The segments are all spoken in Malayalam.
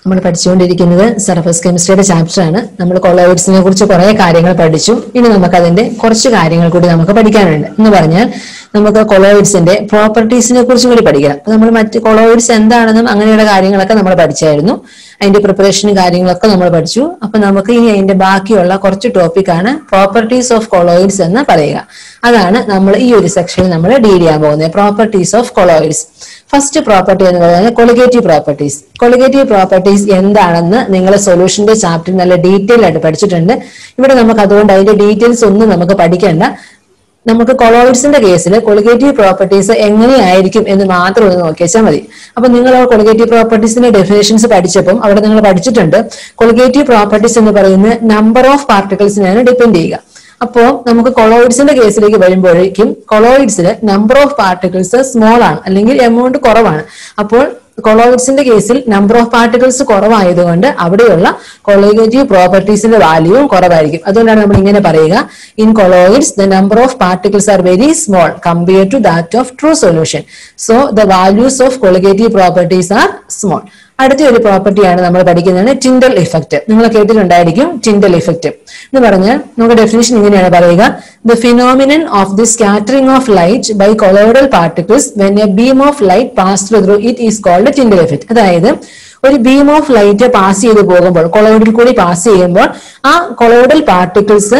നമ്മൾ പഠിച്ചുകൊണ്ടിരിക്കുന്നത് സർഫസ് കെമിസ്ട്രിയുടെ ചാപ്റ്റർ ആണ് നമ്മൾ കൊളോയിഡ്സിനെ കുറിച്ച് കുറെ കാര്യങ്ങൾ പഠിച്ചു ഇനി നമുക്ക് അതിന്റെ കുറച്ച് കാര്യങ്ങൾ കൂടി നമുക്ക് പഠിക്കാനുണ്ട് എന്ന് പറഞ്ഞാൽ നമുക്ക് കൊളോയിഡ്സിന്റെ പ്രോപ്പർട്ടീസിനെ കുറിച്ചും കൂടി പഠിക്കണം അപ്പൊ നമ്മൾ മറ്റ് കൊളോയിഡ്സ് എന്താണെന്നും അങ്ങനെയുള്ള കാര്യങ്ങളൊക്കെ നമ്മൾ പഠിച്ചായിരുന്നു അതിന്റെ പ്രിപ്പറേഷനും കാര്യങ്ങളൊക്കെ നമ്മൾ പഠിച്ചു അപ്പൊ നമുക്ക് ഇനി അതിന്റെ ബാക്കിയുള്ള കുറച്ച് ടോപ്പിക്കാണ് പ്രോപ്പർട്ടീസ് ഓഫ് കൊളോയിഡ്സ് എന്ന് പറയുക അതാണ് നമ്മൾ ഈ ഒരു സെക്ഷനിൽ നമ്മൾ ഡീൽ ചെയ്യാൻ പോകുന്നത് properties of colloids first property എന്ന് പറയുന്നത് കൊളിഗേറ്റീവ് പ്രോപ്പർട്ടീസ് കൊളിഗേറ്റീവ് പ്രോപ്പർട്ടീസ് എന്താണെന്ന് നിങ്ങൾ സൊല്യൂഷന്റെ ചാപ്റ്റർ നല്ല ഡീറ്റെയിൽ ആയിട്ട് പഠിച്ചിട്ടുണ്ട് ഇവിടെ നമുക്ക് അതുകൊണ്ട് അതിന്റെ ഡീറ്റെയിൽസ് ഒന്നും നമുക്ക് പഠിക്കേണ്ട നമുക്ക് കൊളോയിഡ്സിന്റെ കേസിൽ കൊളിഗേറ്റീവ് പ്രോപ്പർട്ടീസ് എങ്ങനെയായിരിക്കും എന്ന് മാത്രം ഒന്ന് നോക്കിയാൽ മതി അപ്പൊ നിങ്ങൾ കൊളിഗേറ്റീവ് പ്രോപ്പർട്ടീസിന്റെ ഡെഫിനേഷൻസ് പഠിച്ചപ്പം അവിടെ നിങ്ങൾ പഠിച്ചിട്ടുണ്ട് കൊളിഗേറ്റീവ് പ്രോപ്പർട്ടീസ് എന്ന് പറയുന്നത് നമ്പർ ഓഫ് പാർട്ടിക്കിൾസിനെയാണ് ഡിപ്പെൻഡ് ചെയ്യുക അപ്പോ നമുക്ക് കൊളോയിഡ്സിന്റെ കേസിലേക്ക് വരുമ്പോഴേക്കും കൊളോയിഡ്സിൽ നമ്പർ ഓഫ് പാർട്ടിക്കിൾസ് സ്മോൾ ആണ് അല്ലെങ്കിൽ എമൗണ്ട് കുറവാണ് അപ്പോൾ കൊളോയിഡ്സിന്റെ കേസിൽ നമ്പർ ഓഫ് പാർട്ടിക്കിൾസ് കുറവായതുകൊണ്ട് അവിടെയുള്ള കൊളോഗേറ്റീവ് പ്രോപ്പർട്ടീസിന്റെ വാല്യൂവും കുറവായിരിക്കും അതുകൊണ്ടാണ് നമ്മൾ ഇങ്ങനെ പറയുക in colloids the number of particles are very small compare to that of true solution so the values of colligative properties are small അടുത്ത ഒരു പ്രോപ്പർട്ടിയാണ് നമ്മൾ പഠിക്കുന്നത് ടിൻഡൽ ഇഫക്റ്റ് നിങ്ങൾ കേട്ടിട്ടുണ്ടായിരിക്കും ടിൻഡൽ ഇഫക്റ്റ് എന്ന് പറഞ്ഞാൽ നമുക്ക് ഡെഫിനേഷൻ ഇങ്ങനെയാണ് പറയുക the phenomenon of the scattering of light by colloidal particles when a beam of light pass through through it is called Tyndall effect അതായത് ഒരു ബീം ഓഫ് ലൈറ്റ് പാസ് ചെയ്ത് പോകുമ്പോൾ കൊളോയിഡിൽ കൂടി പാസ് ചെയ്യുമ്പോൾ ആ കൊളോയിഡൽ പാർട്ടിക്കിൾസ്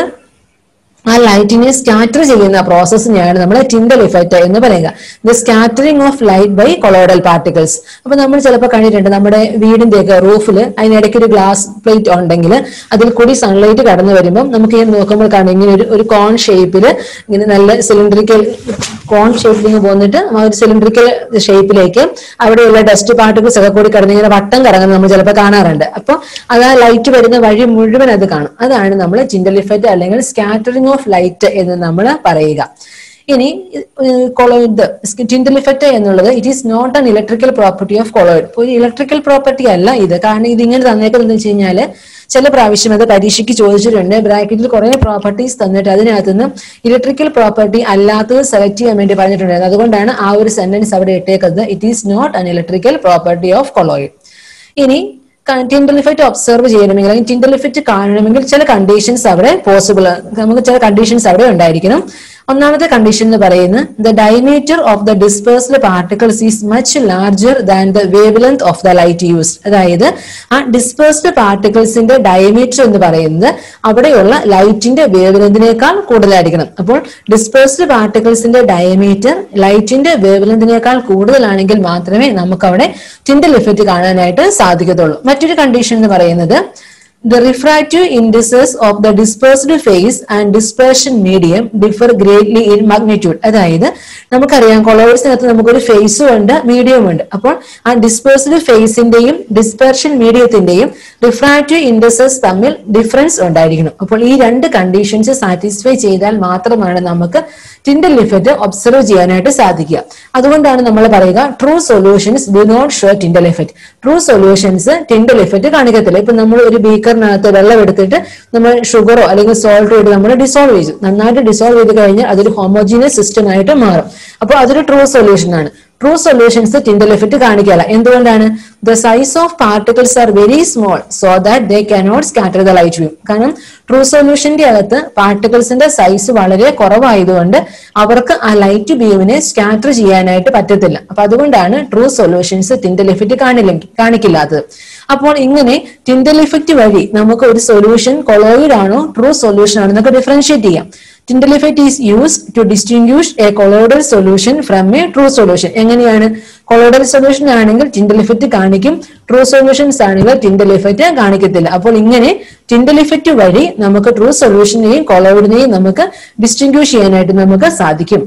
ആ ലൈറ്റിനെ സ്കാറ്റർ ചെയ്യുന്ന പ്രോസസ്സിനെയാണ് നമ്മൾ ടിൻഡൽ ഇഫക്റ്റ് എന്ന് പറയുക the scattering of light by colloidal particles അപ്പൊ നമ്മൾ ചിലപ്പോൾ കണ്ടിട്ടുണ്ട് നമ്മുടെ വീടിന്റെ ഒക്കെ റൂഫിൽ അതിനിടയ്ക്ക് ഒരു ഗ്ലാസ് പ്ലേറ്റ് ഉണ്ടെങ്കിൽ അതിൽ കൂടി സൺലൈറ്റ് കടന്നു വരുമ്പോൾ നമുക്ക് ഇങ്ങനെ നോക്കുമ്പോൾ കാണാം ഇങ്ങനെ ഒരു ഒരു കോൺ ഷേപ്പിൽ ഇങ്ങനെ നല്ല സിലിണ്ടറിക്കൽ കോൺ ഷേപ്പിലേക്ക് പോന്നിട്ട് ആ ഒരു സിലിണ്ടറിക്കൽ ഷേപ്പിലേക്ക് അവിടെയുള്ള ഡസ്റ്റ് പാർട്ടിക്കിൾസ് ഒക്കെ കൂടി കടന്ന് ഇങ്ങനെ വട്ടം കറങ്ങുന്നത് നമ്മൾ ചിലപ്പോൾ കാണാറുണ്ട് അപ്പോൾ അത് ആ ലൈറ്റ് വരുന്ന വഴി മുഴുവൻ അത് കാണും അതാണ് നമ്മൾ ടിൻഡൽ ഇഫക്റ്റ് അല്ലെങ്കിൽ സ്കാറ്ററിംഗ് ഓഫ് ലൈറ്റ് എന്ന് നമ്മൾ പറയുക ഇനി കൊളോയിഡ് ടിൻഡൽ ഇഫക്റ്റ് എന്നുള്ളത് it is not an electrical property of colloid ഒരു ഇലക്ട്രിക്കൽ പ്രോപ്പർട്ടി അല്ല ഇത് കാരണം ഇത് ഇങ്ങനെ തന്നേക്കുന്നത് വെച്ച് കഴിഞ്ഞാൽ ചില പ്രാവശ്യം അത് പരീക്ഷയ്ക്ക് ചോദിച്ചിട്ടുണ്ട് ബ്രാക്കറ്റിൽ കുറെ പ്രോപ്പർട്ടീസ് തന്നിട്ട് അതിനകത്ത് നിന്ന് ഇലക്ട്രിക്കൽ പ്രോപ്പർട്ടി അല്ലാത്തത് സെലക്ട് ചെയ്യാൻ വേണ്ടി പറഞ്ഞിട്ടുണ്ടായിരുന്നു അതുകൊണ്ടാണ് ആ ഒരു സെന്റൻസ് അവിടെ ഇട്ടേക്കുന്നത് it is not an electrical property of colloid ഇനി ടിൻഡൽ ഇഫക്റ്റ് ഒബ്സർവ് ചെയ്യണമെങ്കിൽ അല്ലെങ്കിൽ ടിൻഡൽ ഇഫക്റ്റ് കാണണമെങ്കിൽ ചില കണ്ടീഷൻസ് അവിടെ പോസിബിൾ നമുക്ക് ചില കണ്ടീഷൻസ് അവിടെ ഉണ്ടായിരിക്കണം ഒന്നാമത്തെ കണ്ടീഷൻ എന്ന് പറയുന്നത് the diameter of the dispersed particles is much larger than the wavelength of the light used അതായത് ആ ഡിസ്പേഴ്സ്ഡ് പാർട്ടിക്കിൾസിന്റെ ഡയമീറ്റർ എന്ന് പറയുന്നത് അവിടെയുള്ള ലൈറ്റിന്റെ വേവ് ലെങ്തിനേക്കാൾ കൂടുതലായിരിക്കണം അപ്പോൾ ഡിസ്പേഴ്സ്ഡ് പാർട്ടിക്കിൾസിന്റെ ഡയമീറ്റർ ലൈറ്റിന്റെ വേവ് ലെങ്തിനേക്കാൾ കൂടുതലാണെങ്കിൽ മാത്രമേ നമുക്ക് അവിടെ ടിൻഡൽ ഇഫക്റ്റ് കാണാനായിട്ട് സാധിക്കത്തുള്ളൂ മറ്റൊരു കണ്ടീഷൻ എന്ന് പറയുന്നത് The refractive indices of the dispersed phase and dispersion medium differ greatly in magnitude. അതായത് നമുക്കറിയാം കൊളോയിഡ്സിനകത്ത് നമുക്കൊരു ഫേസും ഉണ്ട് മീഡിയവും ഉണ്ട് അപ്പോൾ ആ ഡിസ്പേഴ്സ്ഡ് ഫേസിന്റെയും ഡിസ്പെർഷൻ മീഡിയത്തിന്റെയും റിഫ്രാക്റ്റീവ് ഇൻഡസസ് തമ്മിൽ ഡിഫറൻസ് ഉണ്ടായിരിക്കണം അപ്പോൾ ഈ രണ്ട് കണ്ടീഷൻസ് സാറ്റിസ്ഫൈ ചെയ്താൽ മാത്രമാണ് നമുക്ക് ടിൻഡൽ ഇഫക്റ്റ് ഒബ്സർവ് ചെയ്യാനായിട്ട് സാധിക്കുക അതുകൊണ്ടാണ് നമ്മൾ പറയുക true solutions do not show Tyndall effect true solutions Tyndall effect കാണിക്കത്തില്ല ഇപ്പൊ നമ്മൾ ഒരു ബീക്കറിനകത്ത് വെള്ളം എടുത്തിട്ട് നമ്മൾ ഷുഗറോ അല്ലെങ്കിൽ സോൾട്ടോ ഇട്ട് നമ്മൾ ഡിസോൾവ് ചെയ്തു നന്നായിട്ട് ഡിസോൾവ് ചെയ്ത് കഴിഞ്ഞാൽ അതൊരു ഹോമോജീനിയസ് സിസ്റ്റം ആയിട്ട് മാറും അപ്പോൾ അതൊരു ട്രൂ സൊല്യൂഷൻ ആണ് ട്രൂ സൊല്യൂഷൻസ് ടിൻഡൽ എഫക്റ്റ് കാണിക്കില്ല എന്തുകൊണ്ടാണ് the size of particles are very small so that they cannot scatter the light വ്യൂ കാരണം ട്രൂ സൊല്യൂഷന്റെ അകത്ത് പാർട്ടിക്കിൾസിന്റെ സൈസ് വളരെ കുറവായതുകൊണ്ട് അവർക്ക് ആ ലൈറ്റ് ബീമിനെ സ്കാറ്റർ ചെയ്യാനായിട്ട് പറ്റത്തില്ല അപ്പൊ അതുകൊണ്ടാണ് ട്രൂ സൊല്യൂഷൻസ് ടിൻഡൽ എഫക്റ്റ് കാണില്ല കാണിക്കില്ലാത്തത് അപ്പോൾ ഇങ്ങനെ ടിൻഡൽ ഇഫക്റ്റ് വഴി നമുക്ക് ഒരു സൊല്യൂഷൻ കൊളോയിഡ് ആണോ ട്രൂ സൊല്യൂഷൻ ആണോ എന്നൊക്കെ ഡിഫറൻഷിയേറ്റ് ചെയ്യാം Tyndall effect is use to distinguish a colloidal solution from a true solution എങ്ങനെയാണ് കൊളോയിഡൽ സൊല്യൂഷൻ ആണെങ്കിൽ ടിൻഡൽ ഇഫക്റ്റ് കാണിക്കും ട്രൂ സൊല്യൂഷൻസ് ആണെങ്കിൽ ടിൻഡൽ ഇഫക്റ്റ് കാണിക്കത്തില്ല അപ്പോൾ ഇങ്ങനെ ടിൻഡൽ ഇഫക്റ്റ് വഴി നമുക്ക് ട്രൂ സൊല്യൂഷനെയും കൊളോയിഡിനെയും നമുക്ക് ഡിസ്റ്റിങ്ക്യൂഷ് ചെയ്യാനായിട്ട് നമുക്ക് സാധിക്കും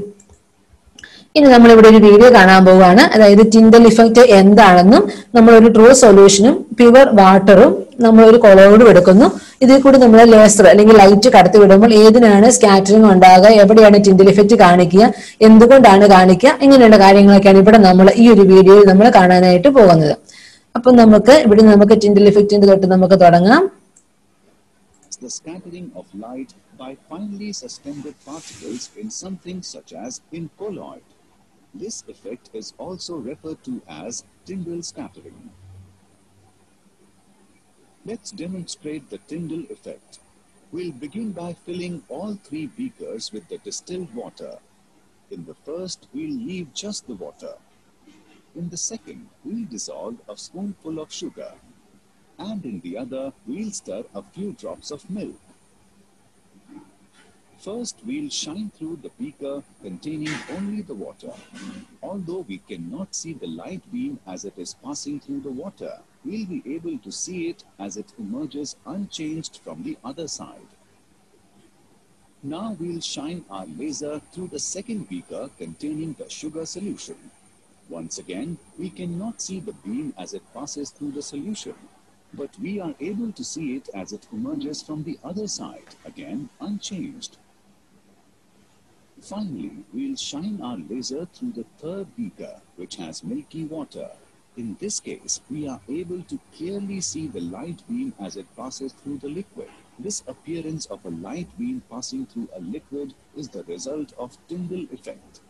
ഇനി നമ്മൾ ഇവിടെ ഒരു വീഡിയോ കാണാൻ പോവുകയാണ് അതായത് ടിൻഡൽ ഇഫക്റ്റ് എന്താണെന്നും നമ്മൾ ഒരു ട്രൂ സൊല്യൂഷനും പ്യുവർ വാട്ടറും നമ്മൾ ഒരു കൊളോയിഡും എടുക്കുന്നു ഇതിൽ കൂടി നമ്മൾ ലേസർ അല്ലെങ്കിൽ ലൈറ്റ് കടത്തി വിടുമ്പോൾ ഏതിനാണ് സ്കാറ്ററിംഗ് ഉണ്ടാകുക എവിടെയാണ് ടിൻഡൽ ഇഫക്റ്റ് കാണിക്കുക എന്തുകൊണ്ടാണ് കാണിക്കുക ഇങ്ങനെയുള്ള കാര്യങ്ങളൊക്കെയാണ് ഇവിടെ നമ്മൾ ഈ ഒരു വീഡിയോയിൽ നമ്മൾ കാണാനായിട്ട് പോകുന്നത് അപ്പൊ നമുക്ക് ഇവിടെ നമുക്ക് ടിൻഡൽ ഇഫക്റ്റിന്റെ തൊട്ട് നമുക്ക് തുടങ്ങാം the scattering of light by finely suspended particles in something such as in colloid. This effect is also referred to as Tyndall scattering. Let's demonstrate the Tyndall effect. We'll begin by filling all three beakers with the distilled water. In the first, we'll leave just the water. In the second, we'll dissolve a spoonful of sugar. And in the other, we'll stir a few drops of milk. First, we'll shine through the beaker containing only the water. Although we cannot see the light beam as it is passing through the water, we'll be able to see it as it emerges unchanged from the other side. Now we'll shine our laser through the second beaker containing the sugar solution. Once again, we cannot see the beam as it passes through the solution, but we are able to see it as it emerges from the other side, again unchanged. Finally, we'll shine our laser through the third beaker, which has milky water. In this case, we are able to clearly see the light beam as it passes through the liquid. This appearance of a light beam passing through a liquid is the result of Tyndall effect.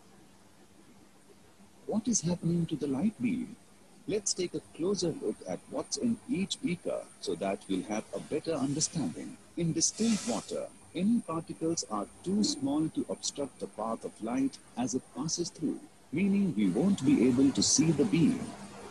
What is happening to the light beam? Let's take a closer look at what's in each beaker so that we'll have a better understanding. In distilled water, any particles are too small to obstruct the path of light as it passes through, meaning we won't be able to see the beam.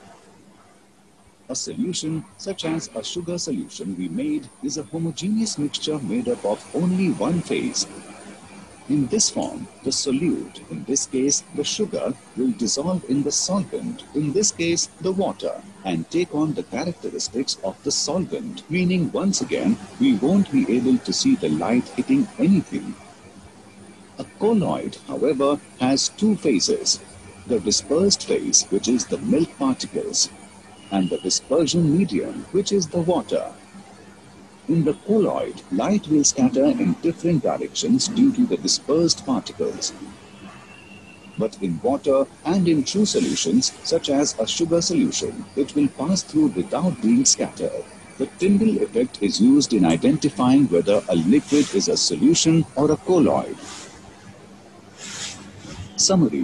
A solution, such as a sugar solution we made, is a homogeneous mixture made up of only one phase. In this form, the solute, in this case the sugar, will dissolve in the solvent, in this case the water, and take on the characteristics of the solvent, meaning once again we won't be able to see the light hitting anything. A colloid, however, has two phases. The dispersed phase, which is the milk particles, and the dispersion medium, which is the water. In the colloid, light will scatter in different directions due to the dispersed particles. But in water and in true solutions, such as a sugar solution, it will pass through without being scattered. The Tyndall effect is used in identifying whether a liquid is a solution or a colloid. Summary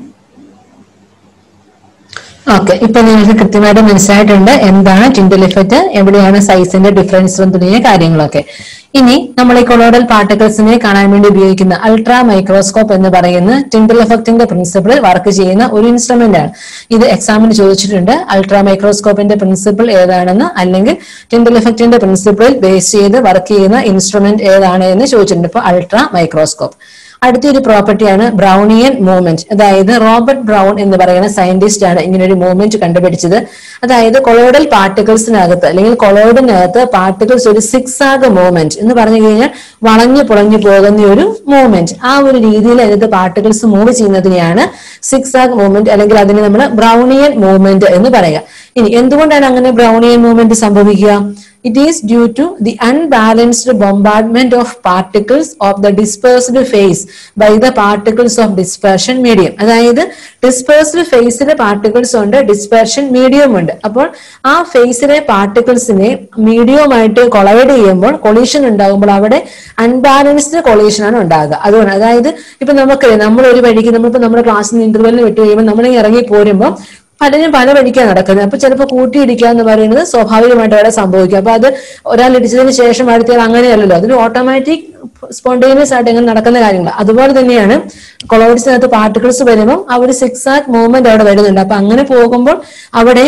okay ഇപ്പൊ നിങ്ങൾക്ക് കൃത്യമായിട്ട് മനസ്സിലായിട്ടുണ്ട് എന്താണ് ടിൻഡൽ ഇഫക്റ്റ് എവിടെയാണ് സൈസിന്റെ ഡിഫറൻസ് തുടങ്ങിയ കാര്യങ്ങളൊക്കെ ഇനി നമ്മൾ ഈ കൊളോഡൽ പാർട്ടിക്കിൾസിനെ കാണാൻ വേണ്ടി ഉപയോഗിക്കുന്ന അൾട്രാ മൈക്രോസ്കോപ്പ് എന്ന് പറയുന്ന ടിൻഡൽ എഫക്റ്റിന്റെ പ്രിൻസിപ്പിൾ വർക്ക് ചെയ്യുന്ന ഒരു ഇൻസ്ട്രുമെന്റ് ആണ് ഇത് എക്സാമിന് ചോദിച്ചിട്ടുണ്ട് അൾട്രാ മൈക്രോസ്കോപ്പിന്റെ പ്രിൻസിപ്പിൾ ഏതാണെന്ന് അല്ലെങ്കിൽ ടിൻഡൽ എഫക്റ്റിന്റെ പ്രിൻസിപ്പിൾ ബേസ് ചെയ്ത് വർക്ക് ചെയ്യുന്ന ഇൻസ്ട്രുമെന്റ് ഏതാണ് എന്ന് ചോദിച്ചിട്ടുണ്ട് ഇപ്പൊ അൾട്രാ മൈക്രോസ്കോപ്പ് അടുത്തൊരു പ്രോപ്പർട്ടിയാണ് ബ്രൗണിയൻ മൂവ്മെന്റ് അതായത് റോബർട്ട് ബ്രൗൺ എന്ന് പറയുന്ന സയന്റിസ്റ്റ് ആണ് ഇങ്ങനെ ഒരു മൂവ്മെന്റ് കണ്ടുപിടിച്ചത് അതായത് കൊളോയിഡൽ പാർട്ടിക്കിൾസിനകത്ത് അല്ലെങ്കിൽ കൊളോയിഡിനകത്ത് പാർട്ടിക്കിൾസ് ഒരു സിക്സ് ആഗ് മൂവ്മെന്റ് എന്ന് പറഞ്ഞു കഴിഞ്ഞാൽ വളഞ്ഞു പുളഞ്ഞു പോകുന്ന ഒരു മൂവ്മെന്റ് ആ ഒരു രീതിയിൽ അതിനകത്ത് പാർട്ടിക്കിൾസ് മൂവ് ചെയ്യുന്നതിനെയാണ് സിക്സ് ആഗ് മൂവ്മെന്റ് അല്ലെങ്കിൽ അതിനെ നമ്മൾ ബ്രൗണിയൻ മൂവ്മെന്റ് എന്ന് പറയുക ഇനി എന്തുകൊണ്ടാണ് അങ്ങനെ ബ്രൗണിയൻ മൂവ്മെന്റ് സംഭവിക്കുക it is due to the unbalanced bombardment of particles of the dispersed phase by the particles of dispersion medium അതായത് ഡിസ്പേഴ്സ്ഡ് ഫേസിലെ പാർട്ടിക്കിൾസ് ഉണ്ട് ഡിസ്പെർഷൻ മീഡിയം ഉണ്ട് അപ്പോൾ ആ ഫേസിലെ പാർട്ടിക്കിൾസിനെ മീഡിയവുമായിട്ട് കൊളൈഡ് ചെയ്യുമ്പോൾ കൊളീഷൻ ഉണ്ടാകുമ്പോൾ അവിടെ അൺബാലൻസ്ഡ് കൊളീഷൻ ആണ് ഉണ്ടാകുക അതുകൊണ്ട് അതായത് ഇപ്പൊ നമുക്ക് നമ്മൾ ഒരു വഴിക്ക് നമ്മളിപ്പോ നമ്മുടെ ക്ലാസ്സിൽ നിന്ന് ഇന്റർവെല്ലിന് വിട്ടു കഴിയുമ്പോൾ നമ്മൾ ഇറങ്ങി പോരുമ്പോൾ പലരും പല വഴിക്കാണ് നടക്കുന്നത് അപ്പൊ ചിലപ്പോൾ കൂട്ടിയിടിക്കുക എന്ന് പറയുന്നത് സ്വാഭാവികമായിട്ട് അവിടെ സംഭവിക്കും അപ്പൊ അത് ഒരാൾ ഇടിച്ചതിന് ശേഷം അടുത്തയാൾ അങ്ങനെയല്ലല്ലോ അതിന് ഓട്ടോമാറ്റിക് സ്പോണ്ടേനിയസ് ആയിട്ട് എങ്ങനെ നടക്കുന്ന കാര്യങ്ങൾ അതുപോലെ തന്നെയാണ് കൊളോയിഡ്സിനകത്ത് പാർട്ടിക്കിൾസ് വരുമ്പോൾ ആ ഒരു സിക്സ് ആക് മൂവ്മെന്റ് അവിടെ വരുന്നുണ്ട് അപ്പൊ അങ്ങനെ പോകുമ്പോൾ അവിടെ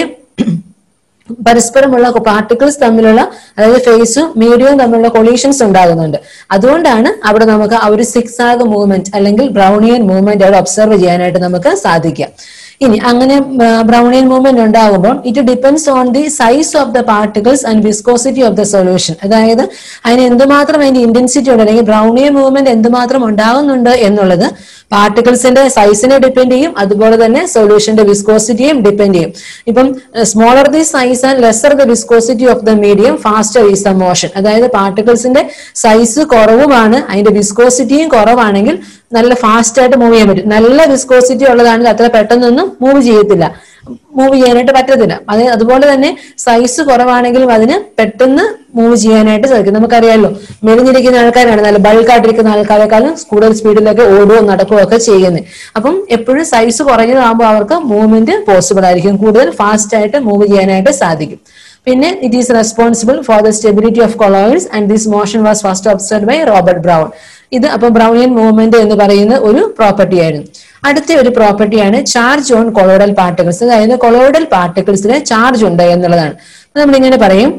പരസ്പരമുള്ള പാർട്ടിക്കിൾസ് തമ്മിലുള്ള അതായത് ഫേസും മീഡിയവും തമ്മിലുള്ള കൊളീഷൻസ് ഉണ്ടാകുന്നുണ്ട് അതുകൊണ്ടാണ് അവിടെ നമുക്ക് ആ ഒരു സിക്സ് ആഗ് മൂവ്മെന്റ് അല്ലെങ്കിൽ ബ്രൗണിയൻ മൂവ്മെന്റ് അവിടെ ഒബ്സർവ് ചെയ്യാനായിട്ട് നമുക്ക് സാധിക്കുക ഇനി അങ്ങനെ ബ്രൗണിയൻ മൂവ്മെന്റ് ഉണ്ടാകുമ്പോൾ it depends on the size of the particles and viscosity of the solution അതായത് അതിന് എന്തുമാത്രം അതിന്റെ ഇന്റൻസിറ്റി ഉണ്ട് അല്ലെങ്കിൽ ബ്രൗണിയൻ മൂവ്മെന്റ് എന്തുമാത്രം ഉണ്ടാകുന്നുണ്ട് എന്നുള്ളത് പാർട്ടിക്കിൾസിന്റെ സൈസിനെ ഡിപ്പെൻഡ് ചെയ്യും അതുപോലെ തന്നെ സൊല്യൂഷന്റെ വിസ്കോസിറ്റിയും ഡിപ്പെൻഡ് ചെയ്യും ഇപ്പം smaller the size and lesser the viscosity of the medium faster is the motion അതായത് പാർട്ടിക്കിൾസിന്റെ സൈസ് കുറവുമാണ് അതിന്റെ വിസ്കോസിറ്റിയും കുറവാണെങ്കിൽ നല്ല ഫാസ്റ്റ് ആയിട്ട് മൂവ് ചെയ്യാൻ പറ്റും നല്ല വിസ്കോസിറ്റി ഉള്ളതാണെങ്കിൽ അത്ര പെട്ടെന്നൊന്നും മൂവ് ചെയ്യത്തില്ല മൂവ് ചെയ്യാനായിട്ട് പറ്റത്തില്ല അത് അതുപോലെ തന്നെ സൈസ് കുറവാണെങ്കിലും അതിന് പെട്ടെന്ന് മൂവ് ചെയ്യാനായിട്ട് സാധിക്കും നമുക്കറിയാമല്ലോ മെലിഞ്ഞിരിക്കുന്ന ആൾക്കാരാണ് നല്ല ബൾക്കായിട്ടിരിക്കുന്ന ആൾക്കാരെക്കാളും കൂടുതൽ സ്പീഡിലൊക്കെ ഓടുകയോ നടക്കുകയോ ഒക്കെ ചെയ്യുന്നത് അപ്പം എപ്പോഴും സൈസ് കുറഞ്ഞതാകുമ്പോൾ അവർക്ക് മൂവ്മെന്റ് പോസിബിൾ ആയിരിക്കും കൂടുതൽ ഫാസ്റ്റ് ആയിട്ട് മൂവ് ചെയ്യാനായിട്ട് സാധിക്കും പിന്നെ it is responsible for the stability of colloids and this motion was first observe by Robert Brown ഇത് അപ്പൊ ബ്രൗണിയൻ മൂവ്മെന്റ് എന്ന് പറയുന്ന ഒരു പ്രോപ്പർട്ടി ആയിരുന്നു അടുത്ത ഒരു പ്രോപ്പർട്ടിയാണ് ചാർജ് ഓൺ കൊളോയിഡൽ പാർട്ടിക്കിൾസ് അതായത് കൊളോയിഡൽ പാർട്ടിക്കിൾസിന് ചാർജ് ഉണ്ട് എന്നുള്ളതാണ് നമ്മളിങ്ങനെ പറയും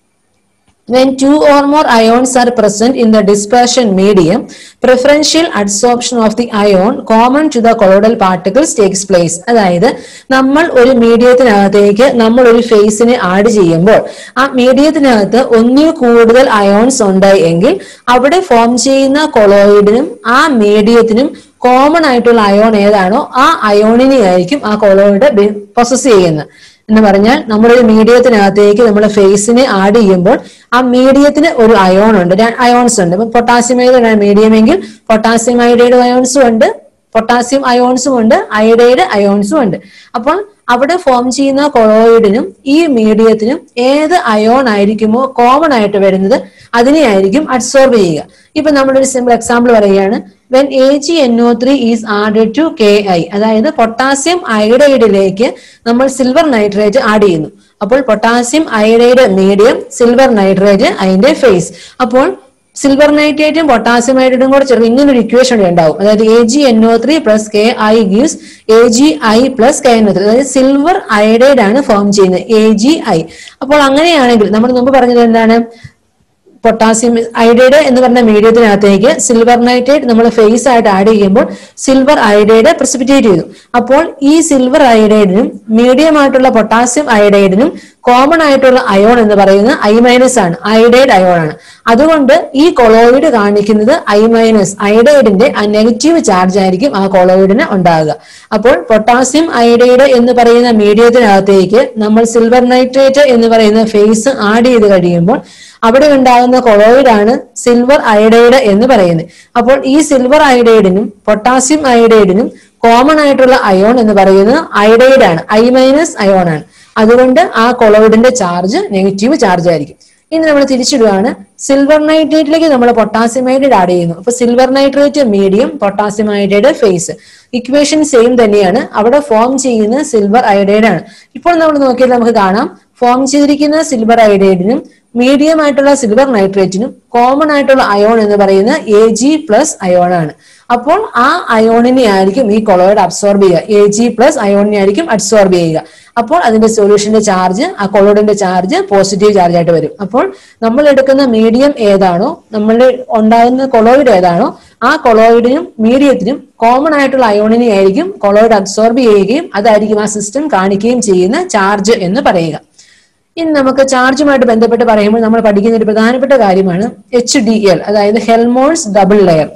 When two or more ions are present in the dispersion medium, preferential adsorption of the ion common to the colloidal particles takes place. അതായത് നമ്മൾ ഒരു മീഡിയത്തിനകത്തേക്ക് നമ്മൾ ഒരു ഫേസിനെ ആഡ് ചെയ്യുമ്പോൾ ആ മീഡിയത്തിനകത്ത് ഒന്നിൽ കൂടുതൽ അയോൺസ് ഉണ്ട് എങ്കിൽ അവിടെ ഫോം ചെയ്യുന്ന കൊളോയിഡിനും ആ മീഡിയത്തിനും കോമൺ ആയിട്ടുള്ള അയോൺ ഏതാണോ ആ അയോണിനെ ആയിരിക്കും ആ കൊളോയിഡ് പൊസസ് ചെയ്യുന്നത് എന്ന് പറഞ്ഞാൽ നമ്മളൊരു മീഡിയത്തിനകത്തേക്ക് നമ്മൾ ഫേസിനെ ആഡ് ചെയ്യുമ്പോൾ ആ മീഡിയത്തിന് ഒരു അയോൺ ഉണ്ട് അയോൺസ് ഉണ്ട് ഇപ്പൊ പൊട്ടാസ്യം അയോൺ മീഡിയം എങ്കിൽ പൊട്ടാസ്യം അയോഡൈഡ് അയോൺസും ഉണ്ട് പൊട്ടാസ്യം അയോൺസും ഉണ്ട് അയോഡൈഡ് അയോൺസും ഉണ്ട് അപ്പോൾ അവിടെ ഫോം ചെയ്യുന്ന കൊളോയിഡിനും ഈ മീഡിയത്തിനും ഏത് അയോൺ ആയിരിക്കുമോ കോമൺ ആയിട്ട് വരുന്നത് അതിനെ ആയിരിക്കും അബ്സോർബ് ചെയ്യുക ഇപ്പൊ നമ്മളൊരു സിമ്പിൾ എക്സാമ്പിൾ പറയുകയാണ് when A G N O three is added to K I അതായത് പൊട്ടാസ്യം അയഡൈഡിലേക്ക് നമ്മൾ സിൽവർ നൈട്രേറ്റ് ആഡ് ചെയ്യുന്നു അപ്പോൾ potassium iodide medium silver nitrate അതിന്റെ ഫേസ് അപ്പോൾ സിൽവർ നൈട്രേറ്റും പൊട്ടാസ്യം അയഡൈഡും കൂടെ ചേർന്ന് ഇങ്ങനെ ഒരു ഇക്വേഷൻ ഉണ്ടാവും അതായത് A G N O three plus K I gives A G I plus K N O three അതായത് സിൽവർ അയഡൈഡ് ആണ് ഫോം ചെയ്യുന്നത് എ ജി ഐ അപ്പോൾ അങ്ങനെയാണെങ്കിൽ നമ്മൾ മുമ്പ് പറഞ്ഞത് എന്താണ് പൊട്ടാസ്യം അയഡൈഡ് എന്ന് പറഞ്ഞ മീഡിയത്തിനകത്തേക്ക് സിൽവർ നൈട്രേറ്റ് നമ്മൾ ഫേസ് ആയിട്ട് ആഡ് ചെയ്യുമ്പോൾ സിൽവർ അയഡൈഡ് പ്രസിപ്പിറ്റേറ്റ് ചെയ്തു അപ്പോൾ ഈ സിൽവർ അയഡൈഡിനും മീഡിയം ആയിട്ടുള്ള പൊട്ടാസ്യം അയഡൈഡിനും കോമൺ ആയിട്ടുള്ള അയോൺ എന്ന് പറയുന്നത് ഐ മൈനസ് ആണ് അയഡൈഡ് അയോൺ ആണ് അതുകൊണ്ട് ഈ കൊളോയിഡ് കാണിക്കുന്നത് ഐ മൈനസ് അയഡൈഡിന്റെ നെഗറ്റീവ് ചാർജ് ആയിരിക്കും ആ കൊളോയിഡിന് ഉണ്ടാകുക അപ്പോൾ പൊട്ടാസ്യം അയഡൈഡ് എന്ന് പറയുന്ന മീഡിയത്തിനകത്തേക്ക് നമ്മൾ സിൽവർ നൈട്രേറ്റ് എന്ന് പറയുന്ന ഫേസ് ആഡ് ചെയ്ത് കഴിയുമ്പോൾ അവിടെ ഉണ്ടാകുന്ന കൊളോയിഡ് ആണ് സിൽവർ അയഡൈഡ് എന്ന് പറയുന്നത് അപ്പോൾ ഈ സിൽവർ അയഡൈഡിനും പൊട്ടാസ്യം അയഡൈഡിനും കോമൺ ആയിട്ടുള്ള അയോൺ എന്ന് പറയുന്നത് അയഡൈഡ് ആണ് ഐ മൈനസ് അയോൺ ആണ് അതുകൊണ്ട് ആ കൊളോയിഡിന്റെ ചാർജ് നെഗറ്റീവ് ചാർജ് ആയിരിക്കും ഇനി നമ്മൾ തിരിച്ചിടുകയാണ് സിൽവർ നൈട്രേറ്റിലേക്ക് നമ്മൾ പൊട്ടാസ്യം ഹൈഡ്രേറ്റ് ആഡ് ചെയ്യുന്നു അപ്പൊ silver nitrate medium potassium hydrate phase equation same തന്നെയാണ് അവിടെ ഫോം ചെയ്യുന്ന സിൽവർ അയഡൈഡ് ആണ് ഇപ്പോൾ നമ്മൾ നോക്കിയാൽ നമുക്ക് കാണാം ഫോം ചെയ്തിരിക്കുന്ന സിൽവർ അയഡൈഡിനും മീഡിയം ആയിട്ടുള്ള സിൽവർ നൈട്രേറ്റിനും കോമൺ ആയിട്ടുള്ള അയോൺ എന്ന് പറയുന്ന എ ജി പ്ലസ് അയോൺ ആണ് അപ്പോൾ ആ അയോണിനെ ആയിരിക്കും ഈ കൊളോയിഡ് അബ്സോർബ് ചെയ്യുക എ ജി പ്ലസ് അയോണിനെ ആയിരിക്കും അബ്സോർബ് ചെയ്യുക അപ്പോൾ അതിന്റെ സൊല്യൂഷന്റെ ചാർജ് ആ കൊളോയിഡിന്റെ ചാർജ് പോസിറ്റീവ് ചാർജ് ആയിട്ട് വരും അപ്പോൾ നമ്മൾ എടുക്കുന്ന മീഡിയം ഏതാണോ നമ്മളുടെ ഉണ്ടാകുന്ന കൊളോയിഡ് ഏതാണോ ആ കൊളോയിഡിനും മീഡിയത്തിനും കോമൺ ആയിട്ടുള്ള അയോണിനെ ആയിരിക്കും കൊളോയിഡ് അബ്സോർബ് ചെയ്യുകയും അതായിരിക്കും ആ സിസ്റ്റം കാണിക്കുകയും ചെയ്യുന്ന ചാർജ് എന്ന് പറയുക ഇനി നമുക്ക് ചാർജുമായിട്ട് ബന്ധപ്പെട്ട് പറയുമ്പോൾ നമ്മൾ പഠിക്കുന്ന ഒരു പ്രധാനപ്പെട്ട കാര്യമാണ് എച്ച് ഡി എൽ അതായത് ഹെൽമോൺസ് ഡബിൾ ലെയർ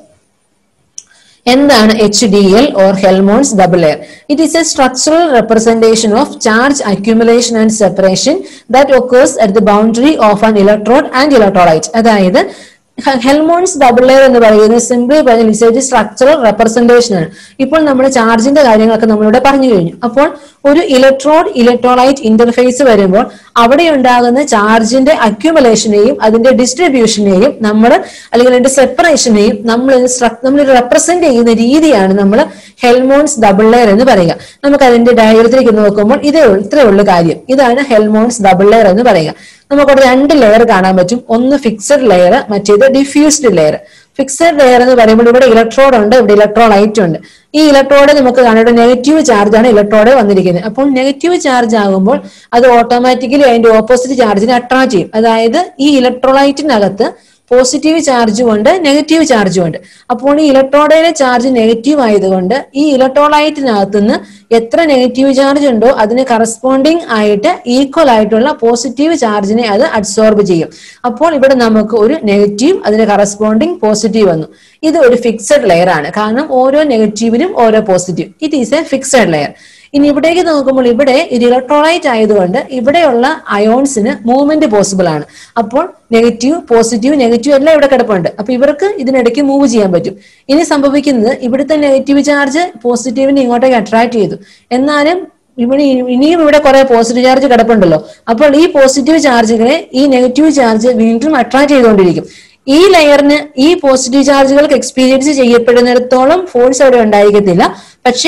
എന്താണ് H D L or Helmholtz double layer it is a structural representation of charge accumulation and separation that occurs at the boundary of an electrode and electrolyte അതായത് ഹെൽമോൺസ് ഡബിൾ ലെയർ എന്ന് പറയുന്നത് സിംപിളി പറഞ്ഞ ലിസേജ് സ്ട്രക്ചറൽ റെപ്രസെന്റേഷൻ ആണ് ഇപ്പോൾ നമ്മൾ ചാർജിന്റെ കാര്യങ്ങളൊക്കെ നമ്മളിവിടെ പറഞ്ഞു കഴിഞ്ഞു അപ്പോൾ ഒരു ഇലക്ട്രോഡ് ഇലക്ട്രോലൈറ്റ് ഇന്റർഫേസ് വരുമ്പോൾ അവിടെ ഉണ്ടാകുന്ന ചാർജിന്റെ അക്യുമുലേഷനെയും അതിന്റെ ഡിസ്ട്രിബ്യൂഷനെയും നമ്മൾ അല്ലെങ്കിൽ അതിന്റെ സെപ്പറേഷനെയും നമ്മൾ നമ്മൾ റെപ്രസെന്റ് ചെയ്യുന്ന രീതിയാണ് നമ്മൾ ഹെൽമോൺസ് ഡബിൾ ലെയർ എന്ന് പറയുക നമുക്ക് അതിന്റെ ഡയഗ്രത്തിലേക്ക് നോക്കുമ്പോൾ ഇതേ ഉള്ളൂ ഇത്രേ ഉള്ളൂ കാര്യം ഇതാണ് ഹെൽമോൺസ് ഡബിൾ ലെയർ എന്ന് പറയുക നമുക്കവിടെ രണ്ട് ലെയർ കാണാൻ പറ്റും ഒന്ന് ഫിക്സഡ് ലെയർ മറ്റേത് ഡിഫ്യൂസ്ഡ് ലെയർ ഫിക്സഡ് ലെയർ എന്ന് പറയുമ്പോൾ ഇവിടെ ഇലക്ട്രോഡ് ഉണ്ട് ഇവിടെ ഇലക്ട്രോലൈറ്റ് ഉണ്ട് ഈ ഇലക്ട്രോഡ് നമുക്ക് കാണാം ഇവിടെ നെഗറ്റീവ് ചാർജ് ആണ് ഇലക്ട്രോഡ് വന്നിരിക്കുന്നത് അപ്പോൾ നെഗറ്റീവ് ചാർജ് ആകുമ്പോൾ അത് ഓട്ടോമാറ്റിക്കലി അതിന്റെ ഓപ്പോസിറ്റ് ചാർജിനെ അട്രാക്ട് ചെയ്യും അതായത് ഈ ഇലക്ട്രോലൈറ്റിനകത്ത് പോസിറ്റീവ് ചാർജും ഉണ്ട് നെഗറ്റീവ് ചാർജും ഉണ്ട് അപ്പോൾ ഈ ഇലക്ട്രോഡയിലെ ചാർജ് നെഗറ്റീവ് ആയതുകൊണ്ട് ഈ ഇലക്ട്രോലൈറ്റിനകത്ത് നിന്ന് എത്ര നെഗറ്റീവ് ചാർജ് ഉണ്ടോ അതിന് കറസ്പോണ്ടിങ് ആയിട്ട് ഈക്വൽ ആയിട്ടുള്ള പോസിറ്റീവ് ചാർജിനെ അത് അബ്സോർബ് ചെയ്യും അപ്പോൾ ഇവിടെ നമുക്ക് ഒരു നെഗറ്റീവ് അതിന് കറസ്പോണ്ടിങ് പോസിറ്റീവ് വന്നു ഇത് ഒരു ഫിക്സഡ് ലെയർ ആണ് കാരണം ഓരോ നെഗറ്റീവിനും ഓരോ positive it is a fixed layer ഇനി ഇവിടേക്ക് നോക്കുമ്പോൾ ഇവിടെ ഇത് ഇലക്ട്രോലൈറ്റ് ആയതുകൊണ്ട് ഇവിടെയുള്ള അയോൺസിന് മൂവ്മെന്റ് പോസിബിൾ ആണ് അപ്പോൾ നെഗറ്റീവ് പോസിറ്റീവ് നെഗറ്റീവ് എല്ലാം ഇവിടെ കിടപ്പുണ്ട് അപ്പൊ ഇവർക്ക് ഇതിനിടയ്ക്ക് മൂവ് ചെയ്യാൻ പറ്റും ഇനി സംഭവിക്കുന്നത് ഇവിടുത്തെ നെഗറ്റീവ് ചാർജ് പോസിറ്റീവിനെ ഇങ്ങോട്ടേക്ക് അട്രാക്ട് ചെയ്തു എന്നാലും ഇവിടെ ഇനിയും ഇവിടെ കുറെ പോസിറ്റീവ് ചാർജ് കിടപ്പുണ്ടല്ലോ അപ്പോൾ ഈ പോസിറ്റീവ് ചാർജുകളെ ഈ നെഗറ്റീവ് ചാർജ് വീണ്ടും അട്രാക്ട് ചെയ്തുകൊണ്ടിരിക്കും ഈ ലെയറിന് ഈ പോസിറ്റീവ് ചാർജുകൾക്ക് എക്സ്പീരിയൻസ് ചെയ്യപ്പെടുന്നിടത്തോളം ഫോഴ്സ് അവിടെ ഉണ്ടായിരിക്കത്തില്ല പക്ഷേ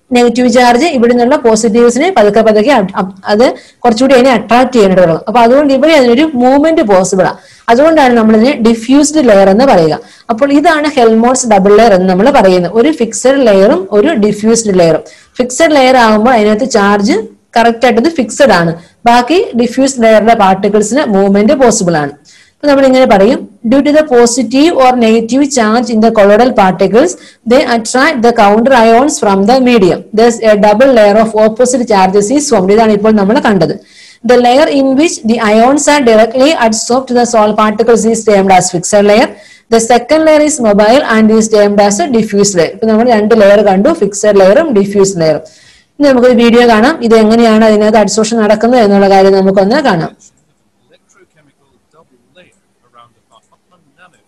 നെഗറ്റീവ് ചാർജ് ഇവിടെ നിന്നുള്ള പോസിറ്റീവ്സിനെ പതുക്കെ പതുക്കെ അ- അ- അത് കുറച്ചുകൂടി അതിനെ അട്രാക്ട് ചെയ്യാനായിട്ട് തുടങ്ങും അപ്പൊ അതുകൊണ്ട് ഇവിടെ അതിനൊരു മൂവ്മെന്റ് പോസിബിൾ ആണ് അതുകൊണ്ടാണ് നമ്മൾ ഇതിനെ ഡിഫ്യൂസ്ഡ് ലെയർ എന്ന് പറയുക അപ്പോൾ ഇതാണ് ഹെൽമോട്സ് ഡബിൾ ലെയർ എന്ന് നമ്മൾ പറയുന്നത് ഒരു ഫിക്സഡ് ലെയറും ഒരു ഡിഫ്യൂസ്ഡ് ലെയറും ഫിക്സഡ് ലെയർ ആകുമ്പോൾ അതിനകത്ത് ചാർജ് കറക്റ്റ് ആയിട്ട് ഇത് ഫിക്സഡ് ആണ് ബാക്കി ഡിഫ്യൂസ്ഡ് ലെയറിലെ പാർട്ടിക്കിൾസിന് മൂവ്മെന്റ് പോസിബിൾ ആണ് അപ്പൊ നമ്മൾ ഇങ്ങനെ പറയും due to the positive or negative charge in the colloidal particles they attract the counter ions from the medium thus a double layer of opposite charges is formed ഇതാണ് ഇപ്പോൾ നമ്മൾ കണ്ടത് the layer in which the ions are directly adsorb to the sol particles is termed as fixed layer the second layer is mobile and is termed as diffuse layer ഇപ്പൊ നമ്മൾ രണ്ട് ലെയർ കണ്ടു ഫിക്സഡ് ലെയറും ഡിഫ്യൂസ് ലെയറും ഇനി നമുക്ക് വീഡിയോ കാണാം ഇത് എങ്ങനെയാണ് അതിനകത്ത് അഡ്സോർഷൻ നടക്കുന്നത് എന്നുള്ള കാര്യം നമുക്കൊന്ന് കാണാം electrochemical double layer around the part one nano.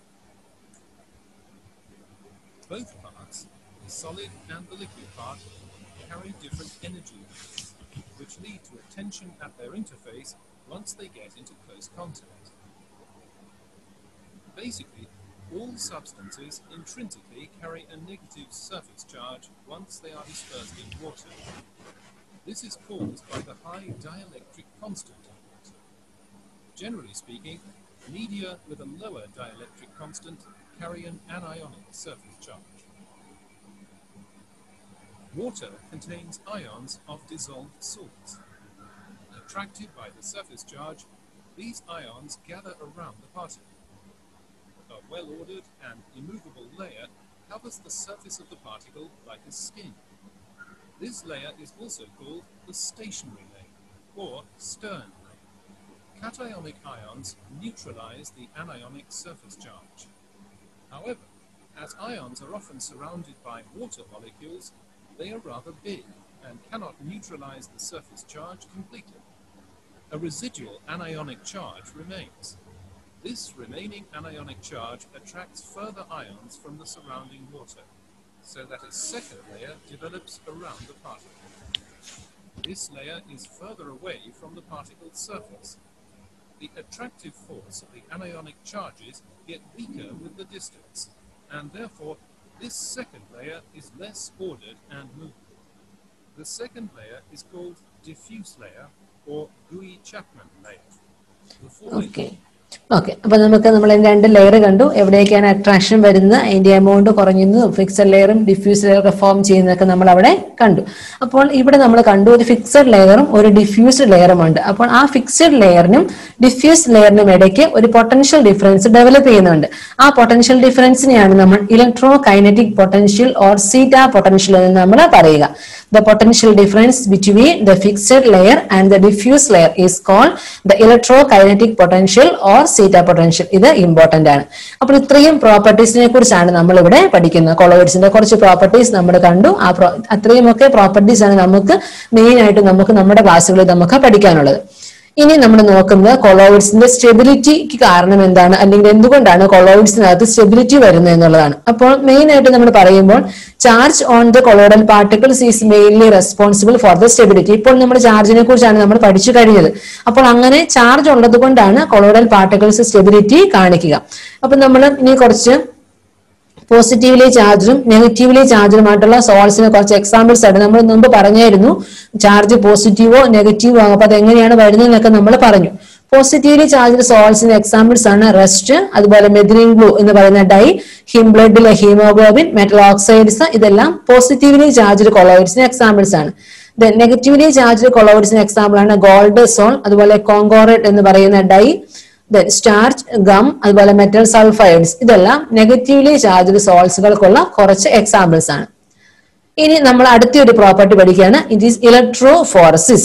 Both parts, the solid and the liquid part, carry different energy levels, which lead to a tension at their interface once they get into close contact. Basically, all substances intrinsically carry a negative surface charge once they are dispersed in water. This is caused by the high dielectric constant of water. Generally speaking, media with a lower dielectric constant carry an anionic surface charge. Water contains ions of dissolved salts. Attracted by the surface charge, these ions gather around the particle. A well-ordered and immovable layer covers the surface of the particle like a skin. This layer is also called the stationary layer, or stern layer. Cationic ions neutralize the anionic surface charge. However, as ions are often surrounded by water molecules, they are rather big and cannot neutralize the surface charge completely. A residual anionic charge remains. This remaining anionic charge attracts further ions from the surrounding water, so that a second layer develops around the particle. This layer is further away from the particle's surface. The attractive force of the anionic charges get weaker with the distance, and therefore this second layer is less ordered and movable. The second layer is called diffuse layer or Gui-Chapman layer. The four okay okay അപ്പൊ നമുക്ക് നമ്മൾ രണ്ട് ലെയർ കണ്ടു എവിടേക്കാണ് അട്രാക്ഷൻ വരുന്നത് അതിന്റെ എമൗണ്ട് കുറഞ്ഞു ഫിക്സഡ് ലെയറും ഡിഫ്യൂസ് ലെയർ ഒക്കെ ഫോം ചെയ്യുന്നതൊക്കെ നമ്മൾ അവിടെ കണ്ടു അപ്പോൾ ഇവിടെ നമ്മൾ കണ്ടു ഒരു ഫിക്സഡ് ലെയറും ഒരു ഡിഫ്യൂസ്ഡ് ലെയറും ഉണ്ട് അപ്പോൾ ആ ഫിക്സഡ് ലെയറിനും ഡിഫ്യൂസ് ലെയറിനും ഇടയ്ക്ക് ഒരു പൊട്ടൻഷ്യൽ ഡിഫറൻസ് ഡെവലപ്പ് ചെയ്യുന്നുണ്ട് ആ പൊട്ടൻഷ്യൽ ഡിഫറൻസിനെയാണ് നമ്മൾ electro kinetic potential or zeta potential എന്ന് നമ്മൾ പറയുക the potential difference between the fixed layer and the diffuse layer is called the electrokinetic potential or zeta potential ഇത് ഇമ്പോർട്ടന്റ് ആണ് അപ്പോൾ ഇത്രയും പ്രോപ്പർട്ടീസിനെ കുറിച്ചാണ് നമ്മൾ ഇവിടെ പഠിക്കുന്നത് കൊളോയിഡ്സിന്റെ കുറച്ച് പ്രോപ്പർട്ടീസ് നമ്മൾ കണ്ടു ആ pro- അത്രയും ഒക്കെ പ്രോപ്പർട്ടീസ് ആണ് നമുക്ക് മെയിൻ ആയിട്ട് നമുക്ക് നമ്മുടെ ക്ലാസ്സുകളിൽ നമുക്ക് പഠിക്കാനുള്ളത് ഇനി നമ്മൾ നോക്കുന്നത് കൊളോയിഡ്സിന്റെ സ്റ്റെബിലിറ്റിക്ക് കാരണം എന്താണ് അല്ലെങ്കിൽ എന്തുകൊണ്ടാണ് കൊളോയിഡ്സിനകത്ത് സ്റ്റെബിലിറ്റി വരുന്നത് എന്നുള്ളതാണ് അപ്പോൾ മെയിൻ ആയിട്ട് നമ്മൾ പറയുമ്പോൾ charge on the colloidal particles is mainly responsible for the stability ഇപ്പോൾ നമ്മൾ ചാർജിനെ കുറിച്ചാണ് നമ്മൾ പഠിച്ചു കഴിഞ്ഞത് അപ്പോൾ അങ്ങനെ ചാർജ് ഉള്ളത് കൊണ്ടാണ് കൊളോയിഡൽ പാർട്ടിക്കിൾസ് സ്റ്റെബിലിറ്റി കാണിക്കുക അപ്പൊ നമ്മൾ ഇനി കുറച്ച് പോസിറ്റീവ്ലി ചാർജും നെഗറ്റീവ്ലി ചാർജുമായിട്ടുള്ള സോൾസിന് കുറച്ച് എക്സാമ്പിൾസ് ആയിട്ട് നമ്മൾ മുമ്പ് പറഞ്ഞായിരുന്നു ചാർജ് പോസിറ്റീവോ നെഗറ്റീവോ ആകും അപ്പൊ അത് എങ്ങനെയാണ് വരുന്നതെന്നൊക്കെ നമ്മൾ പറഞ്ഞു പോസിറ്റീവ്ലി ചാർജ്ഡ് സോൾസിന്റെ എക്സാമ്പിൾസ് ആണ് റെസ്റ്റ് അതുപോലെ മെഥിലിൻ ഗ്ലൂ എന്ന് പറയുന്ന ഡൈ ഹിം ബ്ലഡിലെ ഹീമോഗ്ലോബിൻ മെറ്റൽ ഓക്സൈഡ്സ് ഇതെല്ലാം പോസിറ്റീവ്ലി ചാർജ്ഡ് കൊളോയിഡ്സിന് എക്സാമ്പിൾസ് ആണ് നെഗറ്റീവ്ലി ചാർജ്ഡ് കൊളോയിഡ്സിന് എക്സാമ്പിൾ ആണ് ഗോൾഡ് സോൾ അതുപോലെ കോങ്കോറേറ്റ് എന്ന് പറയുന്ന ഡൈ സ്റ്റാർച്ച് ഗം അതുപോലെ മെറ്റൽ സൾഫൈഡ്സ് ഇതെല്ലാം നെഗറ്റീവ്ലി ചാർജ്ഡ് സോൾസുകൾക്കുള്ള കുറച്ച് എക്സാമ്പിൾസ് ആണ് ഇനി നമ്മൾ അടുത്ത ഒരു പ്രോപ്പർട്ടി പഠിക്കുകയാണ് ഇറ്റ് ഈസ് ഇലക്ട്രോഫോറസിസ്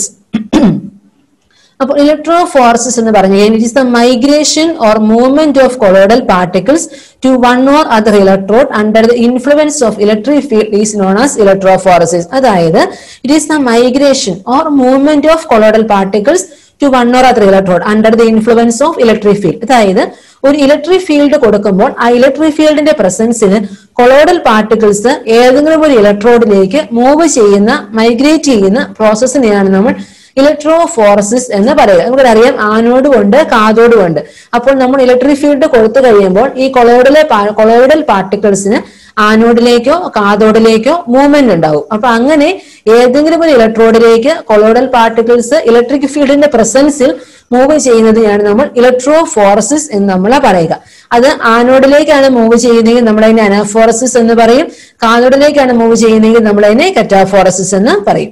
അപ്പോൾ ഇലക്ട്രോഫോറസിസ് എന്ന് പറഞ്ഞു കഴിഞ്ഞാൽ it is the migration or movement of colloidal particles to one or other electrode under the influence of electric field is known as electrophoresis അതായത് it is the migration or movement of colloidal particles to one or other electrode under the influence of electric field അതായത് ഒരു ഇലക്ട്രിക് ഫീൽഡ് കൊടുക്കുമ്പോൾ ആ ഇലക്ട്രിക് ഫീൽഡിന്റെ പ്രസൻസിന് കൊളോഡൽ പാർട്ടിക്കിൾസ് ഏതെങ്കിലും ഒരു ഇലക്ട്രോഡിലേക്ക് മൂവ് ചെയ്യുന്ന മൈഗ്രേറ്റ് ചെയ്യുന്ന പ്രോസസ്സിനെയാണ് നമ്മൾ ഇലക്ട്രോഫോറസിസ് എന്ന് പറയുക നമുക്കറിയാം ആനോഡും ഉണ്ട് കാതോടും ഉണ്ട് അപ്പോൾ നമ്മൾ ഇലക്ട്രിക് ഫീൽഡ് കൊടുത്തു കഴിയുമ്പോൾ ഈ കൊളോയിഡിലെ കൊളോയിഡൽ പാർട്ടിക്കിൾസിന് ആനോഡിലേക്കോ കാതോഡിലേക്കോ മൂവ്മെന്റ് ഉണ്ടാവും അപ്പൊ അങ്ങനെ ഏതെങ്കിലും ഒരു ഇലക്ട്രോഡിലേക്ക് കൊളോയിഡൽ പാർട്ടിക്കിൾസ് ഇലക്ട്രിക് ഫീൽഡിന്റെ പ്രസൻസിൽ മൂവ് ചെയ്യുന്നതിനാണ് നമ്മൾ ഇലക്ട്രോഫോറസിസ് എന്ന് നമ്മൾ പറയുക അത് ആനോഡിലേക്കാണ് മൂവ് ചെയ്യുന്നതെങ്കിൽ നമ്മൾ അതിനെ അനാഫോറസിസ് എന്ന് പറയും കാനോഡിലേക്കാണ് മൂവ് ചെയ്യുന്നതെങ്കിൽ നമ്മൾ അതിനെ കറ്റാഫോറസിസ് എന്ന് പറയും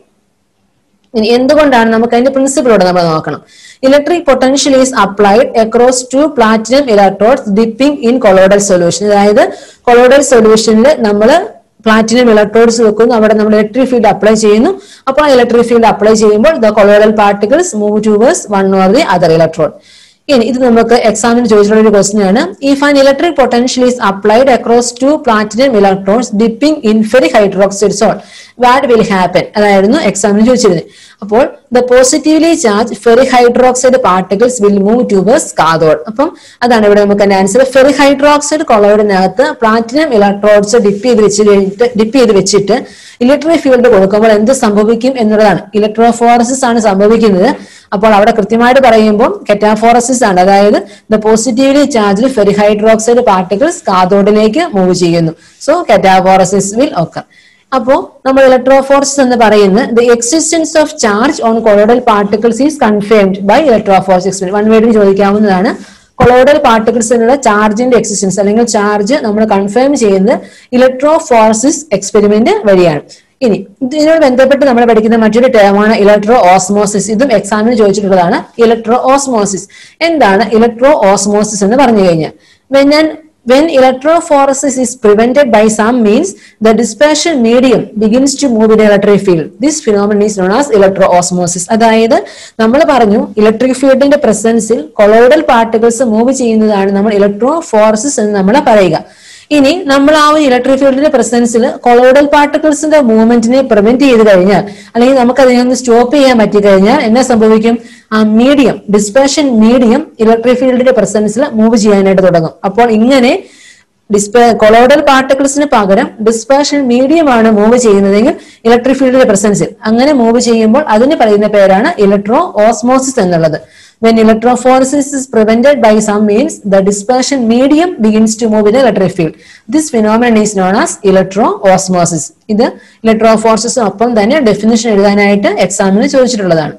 ഇനി എന്തുകൊണ്ടാണ് നമുക്ക് അതിന്റെ പ്രിൻസിപ്പിളോടെ നമ്മൾ നോക്കണം electric potential is applied across two platinum electrodes dipping in colloidal solution അതായത് കൊളോഡൽ സൊല്യൂഷനിൽ നമ്മൾ പ്ലാറ്റിനം ഇലക്ട്രോഡ്സ് വെക്കുന്നു അവിടെ നമ്മൾ ഇലക്ട്രിക് ഫീൽഡ് അപ്ലൈ ചെയ്യുന്നു അപ്പോൾ ആ ഇലക്ട്രിക് ഫീൽഡ് അപ്ലൈ ചെയ്യുമ്പോൾ the colloidal particles move towards one or the other electrode ഇനി ഇത് നമുക്ക് എക്സാമിന് ചോദിച്ചിട്ടുള്ള ഒരു ക്വസ്റ്റ്യൻ ആണ് if an electric potential is applied across two platinum electrons dipping in ferric hydroxide sol what will happen അതായിരുന്നു എക്സാമിന് ചോദിച്ചിരുന്നത് അപ്പോൾ the positively charge ferric hydroxide particles will move towards cathode അപ്പം അതാണ് ഇവിടെ നമുക്ക് അതിന്റെ ആൻസർ ഫെറി ഹൈഡ്രോക്സൈഡ് കൊളോയിഡിനകത്ത് പ്ലാറ്റിനം ഇലക്ട്രോഡ്സ് ഡിപ്പ് ചെയ്ത് വെച്ച് കഴിഞ്ഞിട്ട് ഡിപ്പ് ചെയ്ത് വെച്ചിട്ട് ഇലക്ട്രിക് ഫീൽഡ് കൊടുക്കുമ്പോൾ എന്ത് സംഭവിക്കും എന്നുള്ളതാണ് ഇലക്ട്രോഫോറസിസ് ആണ് സംഭവിക്കുന്നത് അപ്പോൾ അവിടെ കൃത്യമായിട്ട് പറയുമ്പോൾ കെറ്റാഫോറസിസ് ആണ് അതായത് the positively charge ferric hydroxide particles കാതോഡിലേക്ക് മൂവ് ചെയ്യുന്നു സോ കെറ്റാഫോറസിസ് വിൽ ഓക്കർ അപ്പോ നമ്മൾ ഇലക്ട്രോഫോർസ് എന്ന് പറയുന്നത് the existence of charge on colloidal particles is confirmed by electrophoresis experiment one വേർഡിന് ചോദിക്കാവുന്നതാണ് കൊളോഡൽ പാർട്ടിക്കിൾസിനുള്ള ചാർജിന്റെ എക്സിസ്റ്റൻസ് അല്ലെങ്കിൽ ചാർജ് നമ്മൾ കൺഫേം ചെയ്യുന്നത് ഇലക്ട്രോഫോർസിസ് എക്സ്പെരിമെന്റ് വഴിയാണ് ഇനി ഇതിനോട് ബന്ധപ്പെട്ട് നമ്മൾ പഠിക്കുന്ന മറ്റൊരു ടേമാണ് ഇലക്ട്രോ ഓസ്മോസിസ് ഇതും എക്സാമിന് ചോദിച്ചിട്ടുള്ളതാണ് ഇലക്ട്രോ ഓസ്മോസിസ് എന്താണ് ഇലക്ട്രോ ഓസ്മോസിസ് എന്ന് പറഞ്ഞു കഴിഞ്ഞാൽ when an when electrophoresis is prevented by some means the dispersion medium begins to move in electric field this phenomenon is known as electroosmosis അതായത് നമ്മൾ പറഞ്ഞു ഇലക്ട്രിക് ഫീൽഡിന്റെ പ്രസൻസിൽ കൊളോയിഡൽ പാർട്ടിക്കിൾസ് മൂവ് ചെയ്യുന്നതാണ് നമ്മൾ ഇലക്ട്രോഫോറസിസ് എന്ന് നമ്മൾ പറയുക ഇനി നമ്മൾ ആ ഒരു ഇലക്ട്രിക് ഫീൽഡിന്റെ പ്രസൻസിൽ കൊളോയിഡൽ പാർട്ടിക്കിൾസിന്റെ മൂവ്മെന്റിനെ പ്രിവെന്റ് ചെയ്ത് കഴിഞ്ഞാൽ അല്ലെങ്കിൽ നമുക്ക് അതിനെ ഒന്ന് സ്റ്റോപ്പ് ചെയ്യാൻ പറ്റി കഴിഞ്ഞാൽ എന്നാ സംഭവിക്കും ആ മീഡിയം ഡിസ്പേഷൻ മീഡിയം ഇലക്ട്രിക് ഫീൽഡിന്റെ പ്രസൻസിൽ മൂവ് ചെയ്യാനായിട്ട് തുടങ്ങും അപ്പോൾ ഇങ്ങനെ ഡിസ്പേ കൊളോയിഡൽ പാർട്ടിക്കിൾസിന് പകരം ഡിസ്പേഷൻ മീഡിയം ആണ് മൂവ് ചെയ്യുന്നതെങ്കിൽ ഇലക്ട്രിക് ഫീൽഡിന്റെ പ്രസൻസിൽ അങ്ങനെ മൂവ് ചെയ്യുമ്പോൾ അതിന് പറയുന്ന പേരാണ് ഇലക്ട്രോ ഓസ്മോസിസ് എന്നുള്ളത് when electrophoresis is prevented by some means the dispersion medium begins to move in the electric field this phenomenon is known as electroosmosis ഇത് ഇലക്ട്രോഫോർസിസ് ഒപ്പം തന്നെ ഡെഫിനിഷൻ എഴുതാനായിട്ട് എക്സാമിന് ചോദിച്ചിട്ടുള്ളതാണ്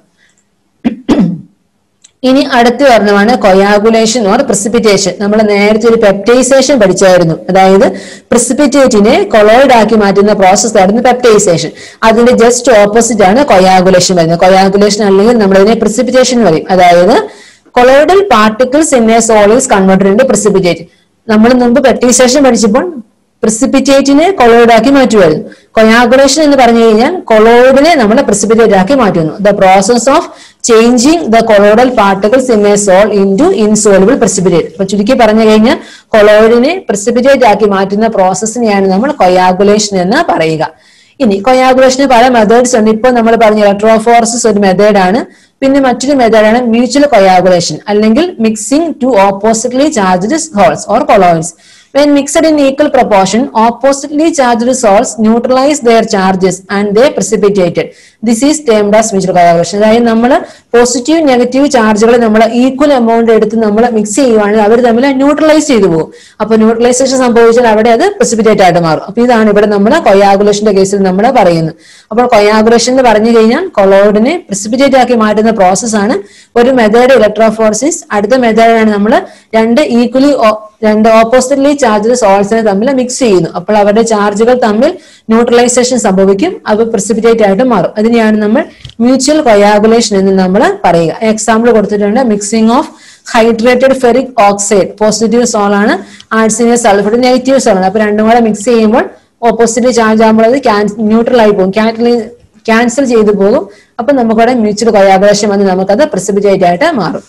ഇനി അടുത്ത് വരുന്നതാണ് കൊയാഗുലേഷൻ ഓർ പ്രസിപ്പിറ്റേഷൻ നമ്മൾ നേരത്തെ ഒരു പെപ്റ്റൈസേഷൻ പഠിച്ചായിരുന്നു അതായത് പ്രസിപ്പിറ്റേറ്റിനെ കൊളോയിഡ് ആക്കി മാറ്റുന്ന പ്രോസസ് ആയിരുന്നു പെപ്റ്റൈസേഷൻ അതിന്റെ ജസ്റ്റ് ഓപ്പോസിറ്റ് ആണ് കൊയാഗുലേഷൻ വരുന്നത് കൊയാഗുലേഷൻ അല്ലെങ്കിൽ നമ്മൾ ഇതിനെ പ്രസിപ്പിറ്റേഷൻ പറയും അതായത് colloidal particles in a solids converted into precipitate നമ്മൾ മുമ്പ് പെപ്റ്റൈസേഷൻ പഠിച്ചപ്പോൾ പ്രസിപ്പിറ്റേറ്റിനെ കൊളോയിഡ് ആക്കി മാറ്റുമായിരുന്നു കൊയാഗുലേഷൻ എന്ന് പറഞ്ഞു കഴിഞ്ഞാൽ കൊളോയിഡിനെ നമ്മൾ പ്രസിപ്പിറ്റേറ്റ് ആക്കി മാറ്റുന്നു the process of changing the colloidal particles in a sol into insoluble precipitate അപ്പൊ ചുരുക്കി പറഞ്ഞു കഴിഞ്ഞാൽ കൊളോയിഡിനെ പ്രസിപ്പിറ്റേറ്റ് ആക്കി മാറ്റുന്ന പ്രോസസ്സിനെയാണ് നമ്മൾ കൊയാഗുലേഷൻ എന്ന് പറയുക ഇനി കൊയാഗുലേഷന് പല മെത്തേഡ്സ് ഉണ്ട് ഇപ്പോൾ നമ്മൾ പറഞ്ഞ ഇലക്ട്രോഫോർസസ് ഒരു മെത്തേഡാണ് പിന്നെ മറ്റൊരു മെത്തേഡാണ് മ്യൂച്വൽ കൊയാഗുലേഷൻ അല്ലെങ്കിൽ mixing two oppositely charged sols or colloids When mixed in equal proportion, oppositely charged salts neutralize their charges and they precipitated. This is termed as mutual coagulation. അതായത് നമ്മൾ പോസിറ്റീവ് നെഗറ്റീവ് ചാർജുകൾ നമ്മൾ ഈക്വൽ എമൗണ്ട് എടുത്ത് നമ്മൾ മിക്സ് ചെയ്യുവാണെങ്കിൽ അവർ തമ്മിൽ ന്യൂട്രലൈസ് ചെയ്തു പോകും അപ്പൊ ന്യൂട്രലൈസേഷൻ സംഭവിച്ചാൽ അവിടെ അത് precipitate ആയിട്ട് മാറും അപ്പൊ ഇതാണ് ഇവിടെ നമ്മൾ കൊയാഗുലേഷന്റെ കേസിൽ നമ്മൾ പറയുന്നത് അപ്പോൾ കൊയാഗുലേഷൻ എന്ന് പറഞ്ഞു കഴിഞ്ഞാൽ കൊളോയിഡിനെ precipitate ആക്കി മാറ്റുന്ന പ്രോസസ്സാണ് ഒരു മെത്തേഡ് ഇലക്ട്രോഫോർസിസ് അടുത്ത മെത്തേഡാണ് നമ്മൾ രണ്ട് ഈക്വലി രണ്ട് ഓപ്പോസിറ്റ്ലി ചാർജ് സോൾസിനെ തമ്മിൽ മിക്സ് ചെയ്യുന്നു അപ്പോൾ അവരുടെ ചാർജുകൾ തമ്മിൽ ന്യൂട്രലൈസേഷൻ സംഭവിക്കും അവ precipitate ആയിട്ട് മാറും അതിനെയാണ് നമ്മൾ മ്യൂച്വൽ കൊയാഗുലേഷൻ എന്ന് നമ്മൾ പറയുക എക്സാമ്പിൾ കൊടുത്തിട്ടുണ്ട് mixing of hydrated ferric oxide positive sol ആണ് ആർട്സിന്റെ സൾഫർ നെഗറ്റീവ് സോൾ ആണ് അപ്പൊ രണ്ടും കൂടെ മിക്സ് ചെയ്യുമ്പോൾ ഓപ്പോസിറ്റ് ചാർജ് ആകുമ്പോൾ അത് ന്യൂട്രൽ ആയി പോകും ക്യാൻസൽ ചെയ്തു പോകും അപ്പൊ നമുക്കവിടെ മ്യൂച്വൽ കൊയാഗുലേഷൻ വന്ന് നമുക്കത് precipitate ആയിട്ട് മാറും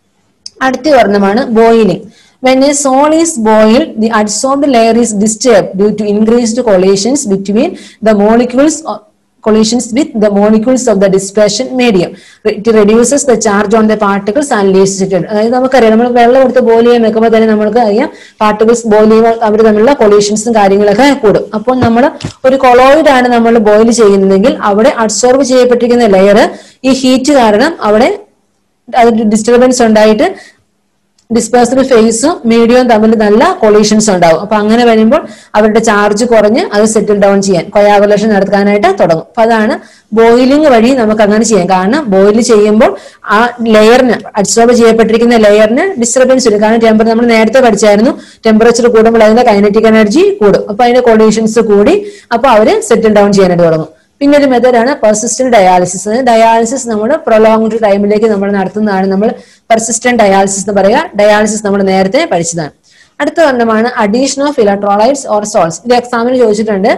അടുത്ത വർണ്ണമാണ് boiling When a soil is boiled, the adsorbed layer is disturbed due to increased collisions between the molecules of- collisions with the molecules of the dispersion medium. It reduces the charge on the particles and leads it. അതായത് നമുക്കറിയാം നമ്മൾ വെള്ളം എടുത്ത് ബോയിൽ ചെയ്യാൻ വെക്കുമ്പോൾ തന്നെ നമുക്ക് അറിയാം പാർട്ടിക്കിൾസ് ബോയിൽ ചെയ്യുമ്പോൾ അവർ തമ്മിലുള്ള കൊളീഷൻസും കാര്യങ്ങളൊക്കെ കൂടും അപ്പോൾ നമ്മൾ ഒരു കൊളോയിഡ് ആണ് നമ്മൾ ബോയിൽ ചെയ്യുന്നതെങ്കിൽ അവിടെ അബ്സോർബ് ചെയ്യപ്പെട്ടിരിക്കുന്ന ലെയർ ഈ ഹീറ്റ് കാരണം അവിടെ അതിന് ഡിസ്റ്റർബൻസ് ഉണ്ടായിട്ട് ഡിസ്പേഴ്സ്ഡ് ഫേസും മീഡിയവും തമ്മിൽ നല്ല കൊളീഷൻസ് ഉണ്ടാവും അപ്പൊ അങ്ങനെ വരുമ്പോൾ അവരുടെ ചാർജ് കുറഞ്ഞ് അത് സെറ്റിൽ ഡൗൺ ചെയ്യാൻ കൊയാകുലേഷൻ നടത്താനായിട്ട് തുടങ്ങും അപ്പൊ അതാണ് ബോയിലിംഗ് വഴി നമുക്ക് അങ്ങനെ ചെയ്യാം കാരണം ബോയിൽ ചെയ്യുമ്പോൾ ആ ലെയറിന് അബ്സോർബ് ചെയ്യപ്പെട്ടിരിക്കുന്ന ലെയറിന് ഡിസ്റ്റർബൻസ് വരും കാരണം ടെമ്പർ നമ്മൾ നേരത്തെ പഠിച്ചായിരുന്നു ടെമ്പറേച്ചർ കൂടുമ്പോൾ അതിന്റെ കൈനറ്റിക് എനർജി കൂടും അപ്പൊ അതിന്റെ കൊളീഷൻസ് കൂടി അപ്പൊ അവര് സെറ്റിൽ ഡൗൺ ചെയ്യാനായിട്ട് തുടങ്ങും പിന്നെ ഒരു മെത്തേഡാണ് പെർസിസ്റ്റന്റ് ഡയാലിസിസ് ഡയാലിസിസ് നമ്മൾ പ്രൊലോങ്ഡ് ടൈമിലേക്ക് നമ്മൾ നടത്തുന്നതാണ് നമ്മൾ പെർസിസ്റ്റന്റ് ഡയാലിസിസ് എന്ന് പറയുക ഡയാലിസിസ് നമ്മൾ നേരത്തെ പഠിച്ചതാണ് അടുത്ത ഒരെണ്ണമാണ് addition of electrolytes or sols ഇത് എക്സാമിന് ചോദിച്ചിട്ടുണ്ട്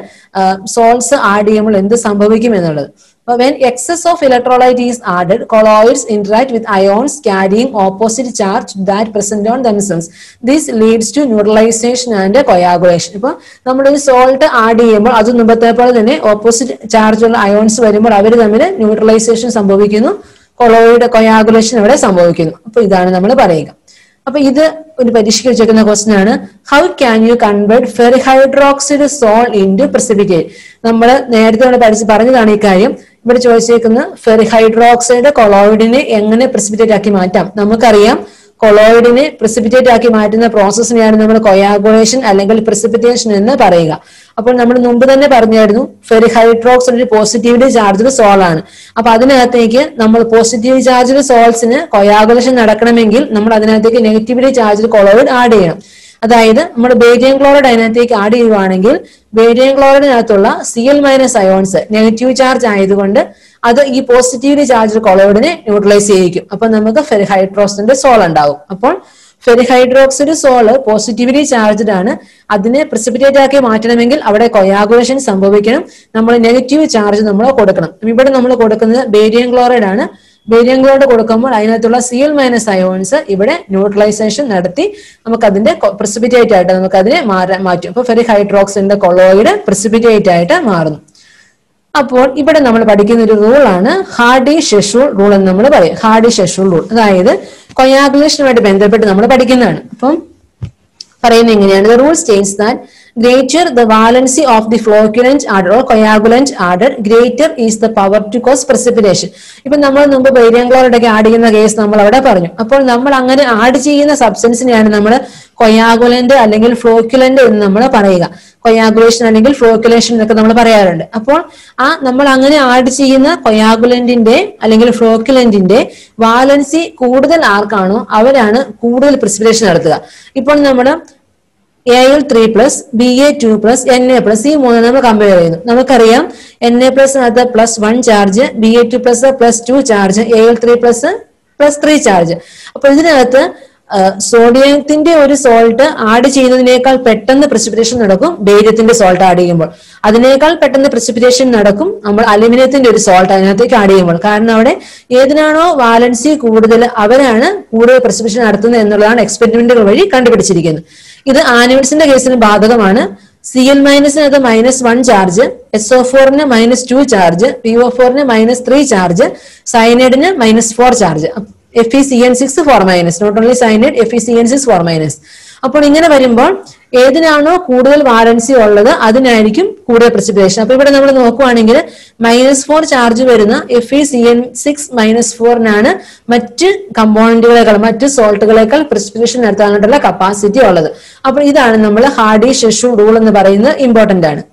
സോൾസ് ആഡ് ചെയ്യുമ്പോൾ എന്ത് സംഭവിക്കും എന്നുള്ളത് അപ്പൊ when excess of electrolyte is added colloids interact with ions carrying opposite charge that present on themselves this leads to neutralisation and coagulation ഇപ്പൊ നമ്മളൊരു സോൾട്ട് ആഡ് ചെയ്യുമ്പോൾ അത് മുമ്പത്തെ പോലെ തന്നെ ഓപ്പോസിറ്റ് ചാർജ് ഉള്ള അയോൺസ് വരുമ്പോൾ അവർ തമ്മിൽ ന്യൂട്രലൈസേഷൻ സംഭവിക്കുന്നു കൊളോയിഡ് കൊയാഗുലേഷൻ ഇവിടെ സംഭവിക്കുന്നു അപ്പൊ ഇതാണ് നമ്മൾ പറയുക അപ്പൊ ഇത് ഒരു പരീക്ഷയ്ക്ക് വെച്ചേക്കുന്ന ക്വസ്റ്റൻ ആണ് how can you convert ferric hydroxide sol into precipitate നമ്മൾ നേരത്തെ നമ്മൾ പഠിച്ച് പറഞ്ഞതാണ് ഈ കാര്യം ഇവിടെ ചോദിച്ചേക്കുന്ന ഫെറിഹൈഡ്രോക്സൈഡ് കൊളോയിഡിനെ എങ്ങനെ പ്രസിപ്പിറ്റേറ്റ് ആക്കി മാറ്റാം നമുക്കറിയാം കൊളോയിഡിനെ പ്രസിപ്പിറ്റേറ്റ് ആക്കി മാറ്റുന്ന പ്രോസസ്സിനെയാണ് നമ്മൾ കൊയാഗുലേഷൻ അല്ലെങ്കിൽ പ്രസിപ്പിറ്റേഷൻ എന്ന് പറയുക അപ്പോൾ നമ്മൾ മുമ്പ് തന്നെ പറഞ്ഞായിരുന്നു ഫെറിഹൈഡ്രോക്സൈഡ് ഒരു പോസിറ്റീവ്ലി ചാർജ്ഡ് സോൾ ആണ് അപ്പൊ അതിനകത്തേക്ക് നമ്മൾ പോസിറ്റീവ് ചാർജ്ഡ് സോൾസിന് കൊയാഗുലേഷൻ നടക്കണമെങ്കിൽ നമ്മൾ അതിനകത്തേക്ക് നെഗറ്റീവ്ലി ചാർജ്ഡ് കൊളോയിഡ് ആഡ് ചെയ്യണം അതായത് നമ്മൾ ബേരിയം ക്ലോറൈഡ് അതിനകത്തേക്ക് ആഡ് ചെയ്യുവാണെങ്കിൽ ബേരിയം ക്ലോറൈഡിനകത്തുള്ള C L minus ions negative charge ആയതുകൊണ്ട് അത് ഈ പോസിറ്റീവ്ലി ചാർജ് കൊളോയിഡിനെ ന്യൂട്രലൈസ് ചെയ്യിക്കും അപ്പൊ നമുക്ക് ഫെറിഹൈഡ്രോക്സിന്റെ സോൾ ഉണ്ടാവും അപ്പോൾ ഫെറിഹൈഡ്രോക്സൈഡ് സോള് പോസിറ്റീവ്ലി ചാർജ്ഡ് ആണ് അതിനെ പ്രസിപ്പിറ്റേറ്റ് ആക്കി മാറ്റണമെങ്കിൽ അവിടെ കൊയാഗുലേഷൻ സംഭവിക്കണം നമ്മൾ നെഗറ്റീവ് ചാർജ് നമ്മൾ കൊടുക്കണം ഇവിടെ നമ്മൾ കൊടുക്കുന്നത് ബേരിയം ക്ലോറൈഡ് ആണ് ബേരിയം ക്ലോറൈഡ് കൊടുക്കുമ്പോൾ അതിനകത്തുള്ള സി എൽ മൈനസ് അയോൺസ് ഇവിടെ ന്യൂട്രലൈസേഷൻ നടത്തി നമുക്ക് അതിന്റെ പ്രസിപ്പിറ്റേറ്റ് ആയിട്ട് നമുക്ക് അതിനെ മാറാൻ മാറ്റും അപ്പൊ ഫെറിഹൈഡ്രോക്സിന്റെ കൊളോയിഡ് പ്രസിപ്പിറ്റേറ്റ് ആയിട്ട് മാറുന്നു അപ്പോൾ ഇവിടെ നമ്മൾ പഠിക്കുന്ന ഒരു റൂളാണ് ഹാർഡി ഷെഷൂൾ റൂൾ എന്ന് നമ്മൾ പറയും ഹാർഡി ഷെഷൂൾ റൂൾ അതായത് കൊയാഗുലേഷനുമായിട്ട് ബന്ധപ്പെട്ട് നമ്മൾ പഠിക്കുന്നതാണ് അപ്പം പറയുന്നത് എങ്ങനെയാണ് rule states that greater the valency of the flocculant added or coagulant added greater is the power to cause precipitation ഇപ്പൊ നമ്മൾ മുമ്പ് ബൈരിയങ്കളോടൊക്കെ ആഡ് ചെയ്യുന്ന കേസ് നമ്മൾ അവിടെ പറഞ്ഞു അപ്പോൾ നമ്മൾ അങ്ങനെ ആഡ് ചെയ്യുന്ന സബ്സ്റ്റൻസിനെയാണ് നമ്മൾ കൊയാഗുലന്റ് അല്ലെങ്കിൽ ഫ്ലോക്കുലന്റ് എന്ന് നമ്മൾ പറയുക കൊയാഗുലേഷൻ അല്ലെങ്കിൽ ഫ്ലോക്കുലേഷൻ എന്നൊക്കെ നമ്മൾ പറയാറുണ്ട് അപ്പോൾ ആ നമ്മൾ അങ്ങനെ ആഡ് ചെയ്യുന്ന കൊയാഗുലന്റിന്റെ അല്ലെങ്കിൽ ഫ്ലോക്കുലന്റിന്റെ വാലൻസി കൂടുതൽ ആർക്കാണോ അവരാണ് കൂടുതൽ പ്രിസിപ്പിറ്റേഷൻ നടത്തുക ഇപ്പോൾ നമ്മൾ A L three plus B A two plus N A plus ഈ മൂന്ന് നമ്മൾ കമ്പയർ ചെയ്യുന്നു നമുക്കറിയാം എൻ എ പ്ലസിനകത്ത് plus one charge B A two plus plus two charge A L three plus plus three charge അപ്പൊ ഇതിനകത്ത് സോഡിയത്തിന്റെ ഒരു സോൾട്ട് ആഡ് ചെയ്യുന്നതിനേക്കാൾ പെട്ടെന്ന് പ്രസിപ്പിറ്റേഷൻ നടക്കും ബേരിയത്തിന്റെ സോൾട്ട് ആഡ് ചെയ്യുമ്പോൾ അതിനേക്കാൾ പെട്ടെന്ന് പ്രസിപ്പിറ്റേഷൻ നടക്കും നമ്മൾ അലുമിനിയത്തിന്റെ ഒരു സോൾട്ട് അതിനകത്തേക്ക് ആഡ് ചെയ്യുമ്പോൾ കാരണം അവിടെ ഏതിനാണോ വാലൻസി കൂടുതൽ അവരാണ് കൂടുതൽ പ്രസിപ്പിറ്റേഷൻ നടത്തുന്നത് എന്നുള്ളതാണ് എക്സ്പെരിമെന്റുകൾ വഴി കണ്ടുപിടിച്ചിരിക്കുന്നത് ഇത് ആനുവൽസിന്റെ കേസിന് ബാധകമാണ് സി എൽ മൈനസിനകത്ത് minus one charge S O ഫോറിന് minus two charge P O ഫോറിന് മൈനസ് ത്രീ ചാർജ് സൈനൈഡിന് minus four charge F E C N six four minus not only cyanide F E C N six four minus അപ്പോൾ ഇങ്ങനെ വരുമ്പോൾ ഏതിനാണോ കൂടുതൽ വാലൻസി ഉള്ളത് അതിനായിരിക്കും കൂടുതൽ പ്രസിപ്പിറ്റേഷൻ അപ്പൊ ഇവിടെ നമ്മൾ നോക്കുവാണെങ്കിൽ മൈനസ് ഫോർ ചാർജ് വരുന്ന F E C N six minus ഫോറിനാണ് മറ്റ് കമ്പോണന്റുകളെക്കാൾ മറ്റ് സോൾട്ടുകളെക്കാൾ പ്രസിപ്പിറ്റേഷൻ നടത്താനായിട്ടുള്ള കപ്പാസിറ്റി ഉള്ളത് അപ്പോൾ ഇതാണ് നമ്മൾ ഹാർഡി ഷെഷു റൂൾ എന്ന് പറയുന്നത് ഇമ്പോർട്ടന്റ് ആണ്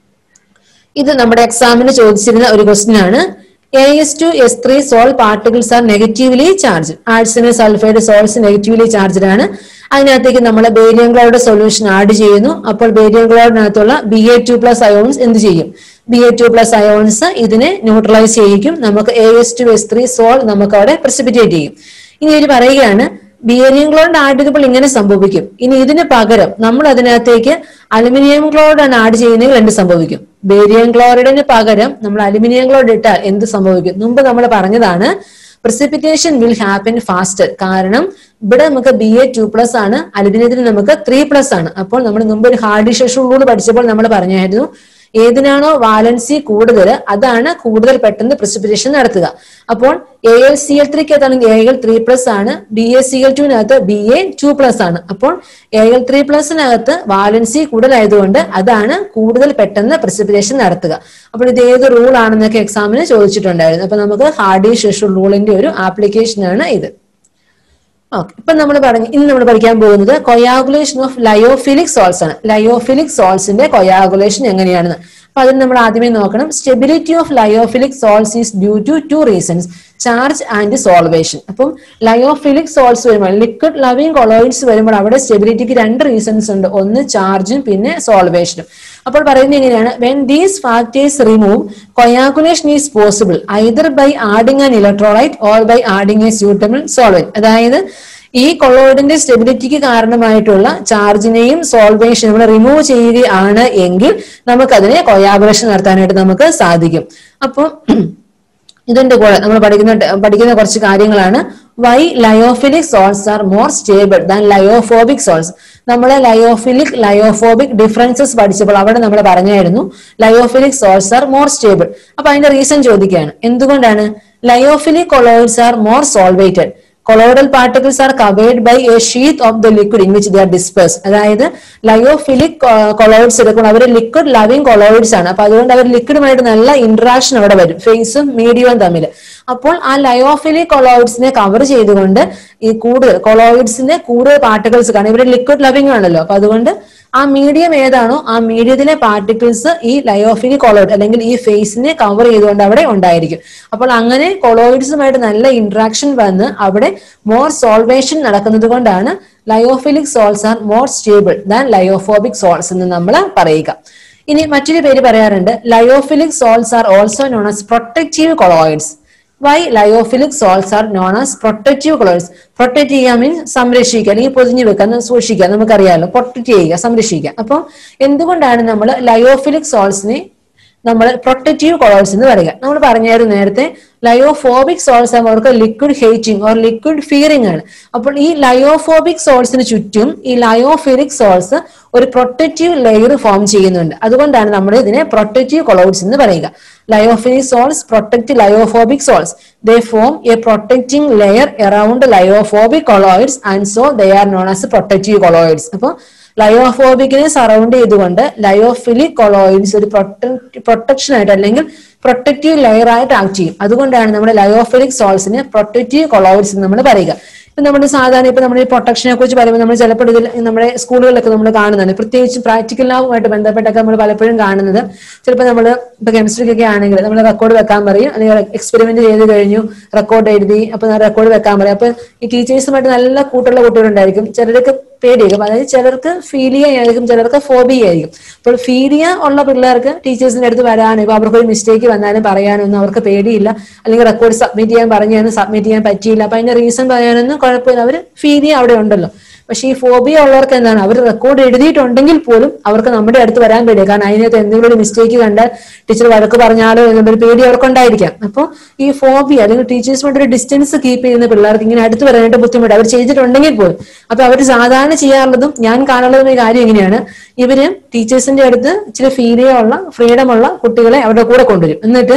ഇത് നമ്മുടെ എക്സാമിന് ചോദിച്ചിരുന്ന ഒരു ക്വസ്റ്റ്യൻ ആണ് A S two S three sol particles are negatively charge ആർട്സിന് സൾഫൈഡ് സോൾസ് നെഗറ്റീവ്ലി ചാർജ്ഡ് ആണ് അതിനകത്തേക്ക് നമ്മൾ ബേരിയം ക്ലോറൈഡ് സൊല്യൂഷൻ ആഡ് ചെയ്യുന്നു അപ്പോൾ ബേരിയം ക്ലോറൈഡിനകത്തുള്ള B A two plus ions എന്ത് ചെയ്യും B A two plus ions ഇതിനെ ന്യൂട്രലൈസ് ചെയ്യിക്കും നമുക്ക് A S two S three sol നമുക്ക് അവിടെ പ്രസിപ്പിറ്റേറ്റ് ചെയ്യും ഇനി ഇവർ പറയുകയാണ് ബിയറിയം ക്ലോറൈഡ് ആഡ് ചെയ്തപ്പോൾ ഇങ്ങനെ സംഭവിക്കും ഇനി ഇതിന് പകരം നമ്മൾ അതിനകത്തേക്ക് അലുമിനിയം ക്ലോറൈഡ് ആണ് ആഡ് ചെയ്യുന്നതെങ്കിൽ എന്ത് സംഭവിക്കും ബേരിയം ക്ലോറൈഡിന് പകരം നമ്മൾ അലുമിനിയം ക്ലോറൈഡ് ഇട്ടാൽ എന്ത് സംഭവിക്കും മുമ്പ് നമ്മൾ പറഞ്ഞതാണ് പ്രസിപ്പിറ്റേഷൻ വിൽ ഹാപ്പൻ ഫാസ്റ്റർ കാരണം ഇവിടെ നമുക്ക് ബി എ ടു പ്ലസ് ആണ് അലുമിനിയത്തിന് നമുക്ക് ത്രീ പ്ലസ് ആണ് അപ്പോൾ നമ്മൾ മുമ്പ് ഒരു ഹാർഡി ഷെഷൂൾ റൂൾ പഠിച്ചപ്പോൾ നമ്മൾ പറഞ്ഞായിരുന്നു ഏതിനാണോ വാലൻസി കൂടുതൽ അതാണ് കൂടുതൽ പെട്ടെന്ന് പ്രസിപ്പിറ്റേഷൻ നടത്തുക അപ്പോൾ എ എൽ സി എൽ ത്രീക്കകത്താണെങ്കിൽ എ എൽ ത്രീ പ്ലസ് ആണ് ബി എ സി എൽ ടുവിനകത്ത് ബി എ ടു പ്ലസ് ആണ് അപ്പോൾ എ എൽ ത്രീ പ്ലസിനകത്ത് വാലൻസി കൂടുതലായതുകൊണ്ട് അതാണ് കൂടുതൽ പെട്ടെന്ന് പ്രസിപ്പിറ്റേഷൻ നടത്തുക അപ്പോൾ ഇത് ഏത് റൂൾ ആണെന്നൊക്കെ എക്സാമിന് ചോദിച്ചിട്ടുണ്ടായിരുന്നു അപ്പൊ നമുക്ക് ഹാർഡി ഷെഷൂൾ റൂളിന്റെ ഒരു ആപ്ലിക്കേഷൻ ആണ് ഇത് ഓക്കെ ഇപ്പൊ നമ്മൾ പറഞ്ഞു ഇന്ന് നമ്മൾ പഠിക്കാൻ പോകുന്നത് കൊയാഗുലേഷൻ ഓഫ് ലയോഫിലിക് സോൾസ് ആണ് ലയോഫിലിക് സോൾസിന്റെ കൊയാഗുലേഷൻ എങ്ങനെയാണെന്ന് അപ്പൊ അതിന് നമ്മൾ ആദ്യമേ നോക്കണം stability of lyophilic sols is due to two reasons charge and solvation അപ്പം ലയോഫിലിക് സോൾസ് വരുമ്പോൾ ലിക്വിഡ് ലവിങ് കൊളോയിഡ്സ് വരുമ്പോൾ അവിടെ സ്റ്റെബിലിറ്റിക്ക് രണ്ട് റീസൺസ് ഉണ്ട് ഒന്ന് ചാർജും പിന്നെ സോൾവേഷനും അപ്പോൾ പറയുന്നത് എങ്ങനെയാണ് when these factors remove coagulation is possible either by adding an electrolyte or by adding a suitable solvent അതായത് ഈ കൊളോയിഡിന്റെ സ്റ്റെബിലിറ്റിക്ക് കാരണമായിട്ടുള്ള ചാർജിനെയും സോൾവേഷനും നമ്മൾ റിമൂവ് ചെയ്യുകയാണ് എങ്കിൽ നമുക്കതിനെ കൊയാഗുലേഷൻ നടത്താനായിട്ട് നമുക്ക് സാധിക്കും അപ്പോൾ ഇതിന്റെ കൂടെ നമ്മൾ പഠിക്കുന്ന പഠിക്കുന്ന കുറച്ച് കാര്യങ്ങളാണ് why lyophilic sols are more stable than lyophobic sols നമ്മൾ ലയോഫിലിക് ലയോഫോബിക് ഡിഫറൻസസ് പഠിച്ചപ്പോൾ അവിടെ നമ്മൾ പറഞ്ഞായിരുന്നു lyophilic sols are more stable അപ്പൊ അതിന്റെ റീസൺ ചോദിക്കുകയാണ് എന്തുകൊണ്ടാണ് lyophilic colloids are more solvated colloidal particles are covered by a sheath of the liquid in which they are disperse അതായത് ലയോഫിലിക് കൊളോയിഡ്സ് എടുക്കണം അവർ ലിക്വിഡ് ലവിങ് കൊളോയിഡ്സ് ആണ് അപ്പൊ അതുകൊണ്ട് അവർ ലിക്വിഡുമായിട്ട് നല്ല ഇന്ററാക്ഷൻ അവിടെ വരും ഫേസും മീഡിയവും തമ്മിൽ അപ്പോൾ ആ ലയോഫിലിക് കൊളോയിഡ്സിനെ കവർ ചെയ്തുകൊണ്ട് ഈ കൂടുതൽ കൊളോയിഡ്സിന്റെ കൂടുതൽ പാർട്ടിക്കിൾസ് കാണും ഇവര് ലിക്വിഡ് ലവിങ് ആണല്ലോ അപ്പൊ അതുകൊണ്ട് ആ മീഡിയം ഏതാണോ ആ മീഡിയത്തിലെ പാർട്ടിക്കിൾസ് ഈ ലയോഫിലിക് കൊളോയിഡ് അല്ലെങ്കിൽ ഈ ഫേസിനെ കവർ ചെയ്തുകൊണ്ട് അവിടെ ഉണ്ടായിരിക്കും അപ്പോൾ അങ്ങനെ കൊളോയിഡ്സുമായിട്ട് നല്ല ഇന്ററാക്ഷൻ വന്ന് അവിടെ മോർ സോൾവേഷൻ നടക്കുന്നത് കൊണ്ടാണ് lyophilic sols are more stable than lyophobic sols എന്ന് നമ്മൾ പറയുക ഇനി മറ്റൊരു പേര് പറയാറുണ്ട് lyophilic sols are also known as protective colloids why lyophilic sols are known as protective colloids protect ചെയ്യാൻ മീൻസ് സംരക്ഷിക്കുക അല്ലെങ്കിൽ പൊതിഞ്ഞു വെക്കാൻ സൂക്ഷിക്കുക നമുക്കറിയാമല്ലോ പ്രൊട്ടക്ട് ചെയ്യുക സംരക്ഷിക്കുക അപ്പോൾ എന്തുകൊണ്ടാണ് നമ്മൾ ലയോഫിലിക് സോൾസിനെ നമ്മൾ പ്രൊട്ടക്റ്റീവ് കൊളോയിഡ്സ് എന്ന് പറയുക നമ്മൾ പറഞ്ഞായിരുന്നു നേരത്തെ ലയോഫോബിക് സോൾസ് ആകുമ്പോൾ അവർക്ക് liquid hating or liquid fearing ആണ് അപ്പോൾ ഈ ലയോഫോബിക് സോൾസിന് ചുറ്റും ഈ ലയോഫിലിക് സോൾസ് ഒരു പ്രൊട്ടക്റ്റീവ് ലെയർ ഫോം ചെയ്യുന്നുണ്ട് അതുകൊണ്ടാണ് നമ്മൾ ഇതിനെ പ്രൊട്ടക്റ്റീവ് കൊളോയിഡ്സ് എന്ന് പറയുക lyophilic sols protect lyophobic sols they form a protecting layer around lyophobic colloids and so they are known as protective colloids അപ്പോൾ ലയോഫോബിക്കിനെ സറൗണ്ട് ചെയ്തുകൊണ്ട് ലയോഫിലിക് കൊളോയിഡ്സ് ഒരു പ്രൊട്ടക്ഷൻ ആയിട്ട് അല്ലെങ്കിൽ പ്രൊട്ടക്റ്റീവ് ലെയർ ആയിട്ട് ആക്ട് ചെയ്യും അതുകൊണ്ടാണ് നമ്മുടെ ലയോഫിലിക് സോൾസിന് പ്രൊട്ടക്റ്റീവ് കൊളോയിഡ്സ് എന്ന് നമ്മൾ പറയുക ഇപ്പൊ നമ്മൾ സാധാരണ ഇപ്പൊ നമ്മൾ ഈ പ്രൊട്ടക്ഷനെ കുറിച്ച് പറയുമ്പോൾ നമ്മൾ ചിലപ്പോൾ ഇതിൽ നമ്മുടെ സ്കൂളുകളിലൊക്കെ നമ്മൾ കാണുന്നതാണ് പ്രത്യേകിച്ച് പ്രാക്ടിക്കൽ ലാബുമായിട്ട് ബന്ധപ്പെട്ടൊക്കെ നമ്മൾ പലപ്പോഴും കാണുന്നത് ചിലപ്പോൾ നമ്മൾ ഇപ്പൊ കെമിസ്ട്രിക്കൊക്കെ ആണെങ്കിൽ നമ്മൾ റെക്കോർഡ് വെക്കാൻ പറയും അല്ലെങ്കിൽ എക്സ്പെരിമെന്റ് ചെയ്ത് കഴിഞ്ഞു റെക്കോർഡ് എഴുതി അപ്പൊ റെക്കോർഡ് വെക്കാൻ പറയും അപ്പൊ ഈ ടീച്ചേഴ്സുമായിട്ട് നല്ല കൂട്ടുള്ള കുട്ടികളുണ്ടായിരിക്കും ചിലർക്ക് പേടിയായിരിക്കും അതായത് ചിലർക്ക് ഫീലിയ ആയിരിക്കും ചിലർക്ക് ഫോബിയ ആയിരിക്കും അപ്പോൾ ഫീലിയ ഉള്ള പിള്ളേർക്ക് ടീച്ചേഴ്സിന്റെ അടുത്ത് വരാനും ഇപ്പൊ അവർക്ക് ഒരു മിസ്റ്റേക്ക് വന്നാലും പറയാനൊന്നും അവർക്ക് പേടിയില്ല അല്ലെങ്കിൽ റെക്കോർഡ് സബ്മിറ്റ് ചെയ്യാൻ പറഞ്ഞാലും സബ്മിറ്റ് ചെയ്യാൻ പറ്റിയില്ല അപ്പൊ അതിന്റെ റീസൺ പറയാനൊന്നും കുഴപ്പമില്ല അവർ ഫീലിയ അവിടെ ഉണ്ടല്ലോ പക്ഷെ ഈ ഫോബിയ ഉള്ളവർക്ക് എന്താണ് അവർ റെക്കോർഡ് എഴുതിയിട്ടുണ്ടെങ്കിൽ പോലും അവർക്ക് നമ്മുടെ അടുത്ത് വരാൻ പേടിയ കാരണം അതിനകത്ത് എന്തെങ്കിലും ഒരു മിസ്റ്റേക്ക് കണ്ടാൽ ടീച്ചർ വഴക്ക് പറഞ്ഞാലോ എന്നൊരു പേടി അവർക്കുണ്ടായിരിക്കാം അപ്പോൾ ഈ ഫോബിയ അല്ലെങ്കിൽ ടീച്ചേഴ്സുമായിട്ട് ഒരു ഡിസ്റ്റൻസ് കീപ്പ് ചെയ്യുന്ന പിള്ളേർക്ക് ഇങ്ങനെ അടുത്ത് വരാനായിട്ട് ബുദ്ധിമുട്ട് അവർ ചെയ്തിട്ടുണ്ടെങ്കിൽ പോലും അപ്പൊ അവർ സാധാരണ ചെയ്യാറുള്ളതും ഞാൻ കാണുള്ളതും ഒരു കാര്യം എങ്ങനെയാണ് ഇവര് ടീച്ചേഴ്സിന്റെ അടുത്ത് ഇച്ചിരി ഫീലിയ ഉള്ള ഫ്രീഡം ഉള്ള കുട്ടികളെ അവരുടെ കൂടെ കൊണ്ടുവരും എന്നിട്ട്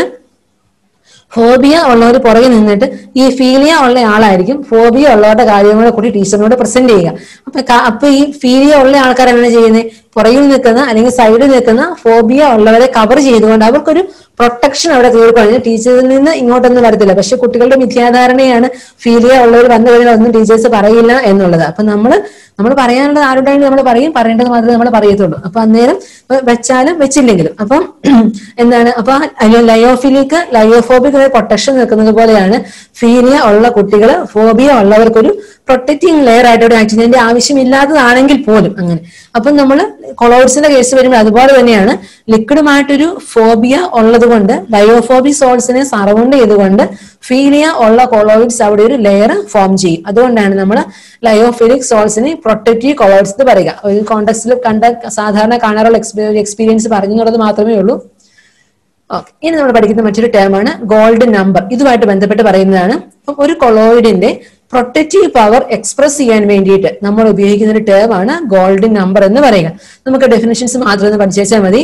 ഫോബിയ ഉള്ളവർ പുറകെ നിന്നിട്ട് ഈ ഫീലിയ ഉള്ള ആളായിരിക്കും ഫോബിയ ഉള്ളവരുടെ കാര്യങ്ങളെ കൂടി ടീച്ചറിനോട് പ്രസന്റ് ചെയ്യുക അപ്പൊ ക- അപ്പൊ ഈ ഫീലിയ ഉള്ള ആൾക്കാർ എന്താണ് ചെയ്യുന്നത് പുറകിൽ നിൽക്കുന്ന അല്ലെങ്കിൽ സൈഡിൽ നിൽക്കുന്ന ഫോബിയ ഉള്ളവരെ കവർ ചെയ്തുകൊണ്ട് അവർക്കൊരു പ്രൊട്ടക്ഷൻ അവിടെ തീർക്കുകയാണ് ടീച്ചറിൽ നിന്ന് ഇങ്ങോട്ടൊന്നും വരത്തില്ല പക്ഷെ കുട്ടികളുടെ മിഥ്യാധാരണയാണ് ഫീലിയ ഉള്ളവർ വന്നു കഴിഞ്ഞാൽ ഒന്നും ടീച്ചേഴ്സ് പറയില്ല എന്നുള്ളത് അപ്പൊ നമ്മൾ നമ്മൾ പറയാനുള്ളത് ആരുടെയും നമ്മൾ പറയും പറയേണ്ടത് മാത്രമേ നമ്മൾ പറയത്തുള്ളൂ അപ്പൊ അന്നേരം ഇപ്പൊ വെച്ചാലും വെച്ചില്ലെങ്കിലും അപ്പം എന്താണ് അപ്പൊ ലയോഫിലിക്ക് ലയോഫോബിക് പ്രൊട്ടക്ഷൻ നിൽക്കുന്നത് പോലെയാണ് ഫീലിയ ഉള്ള കുട്ടികൾ ഫോബിയ ഉള്ളവർക്കൊരു പ്രൊട്ടക്റ്റിംഗ് ലെയർ ആയിട്ട് ഒരു ആക്സിഡന്റ് ആവശ്യമില്ലാത്തതാണെങ്കിൽ പോലും അങ്ങനെ അപ്പം നമ്മൾ കൊളോയിഡ്സിന്റെ കേസ് വരുമ്പോൾ അതുപോലെ തന്നെയാണ് ലിക്വിഡുമായിട്ടൊരു ഫോബിയ ഉള്ളത് കൊണ്ട് ലയോഫോബിക് സോൾസിനെ സറൗണ്ട് ചെയ്തുകൊണ്ട് ഫീലിയ ഉള്ള കൊളോയിഡ്സ് അവിടെ ഒരു ലെയർ ഫോം ചെയ്യും അതുകൊണ്ടാണ് നമ്മൾ ലയോഫിലിക് സോൾസിനെ പ്രൊട്ടക്റ്റീവ് കൊളോയിഡ്സ് എന്ന് പറയുക ഒരു കോണ്ടക്സ്റ്റിൽ കണ്ട സാധാരണ കാണാറുള്ള എക്സ്പീരിയൻസ് പറഞ്ഞു എന്നുള്ളത് മാത്രമേ ഉള്ളൂ ഓക്കെ ഇനി നമ്മൾ പഠിക്കുന്ന മറ്റൊരു ടേമാണ് ഗോൾഡ് നമ്പർ ഇതുമായിട്ട് ബന്ധപ്പെട്ട് പറയുന്നതാണ് അപ്പം ഒരു കൊളോയിഡിന്റെ പ്രൊട്ടക്റ്റീവ് പവർ എക്സ്പ്രസ് ചെയ്യാൻ വേണ്ടിയിട്ട് നമ്മൾ ഉപയോഗിക്കുന്ന ഒരു ടേമാണ് ഗോൾഡൻ നമ്പർ എന്ന് പറയുക നമുക്ക് ഡെഫിനിഷൻസ് മാത്രം ഒന്ന് പഠിച്ചേച്ചാൽ മതി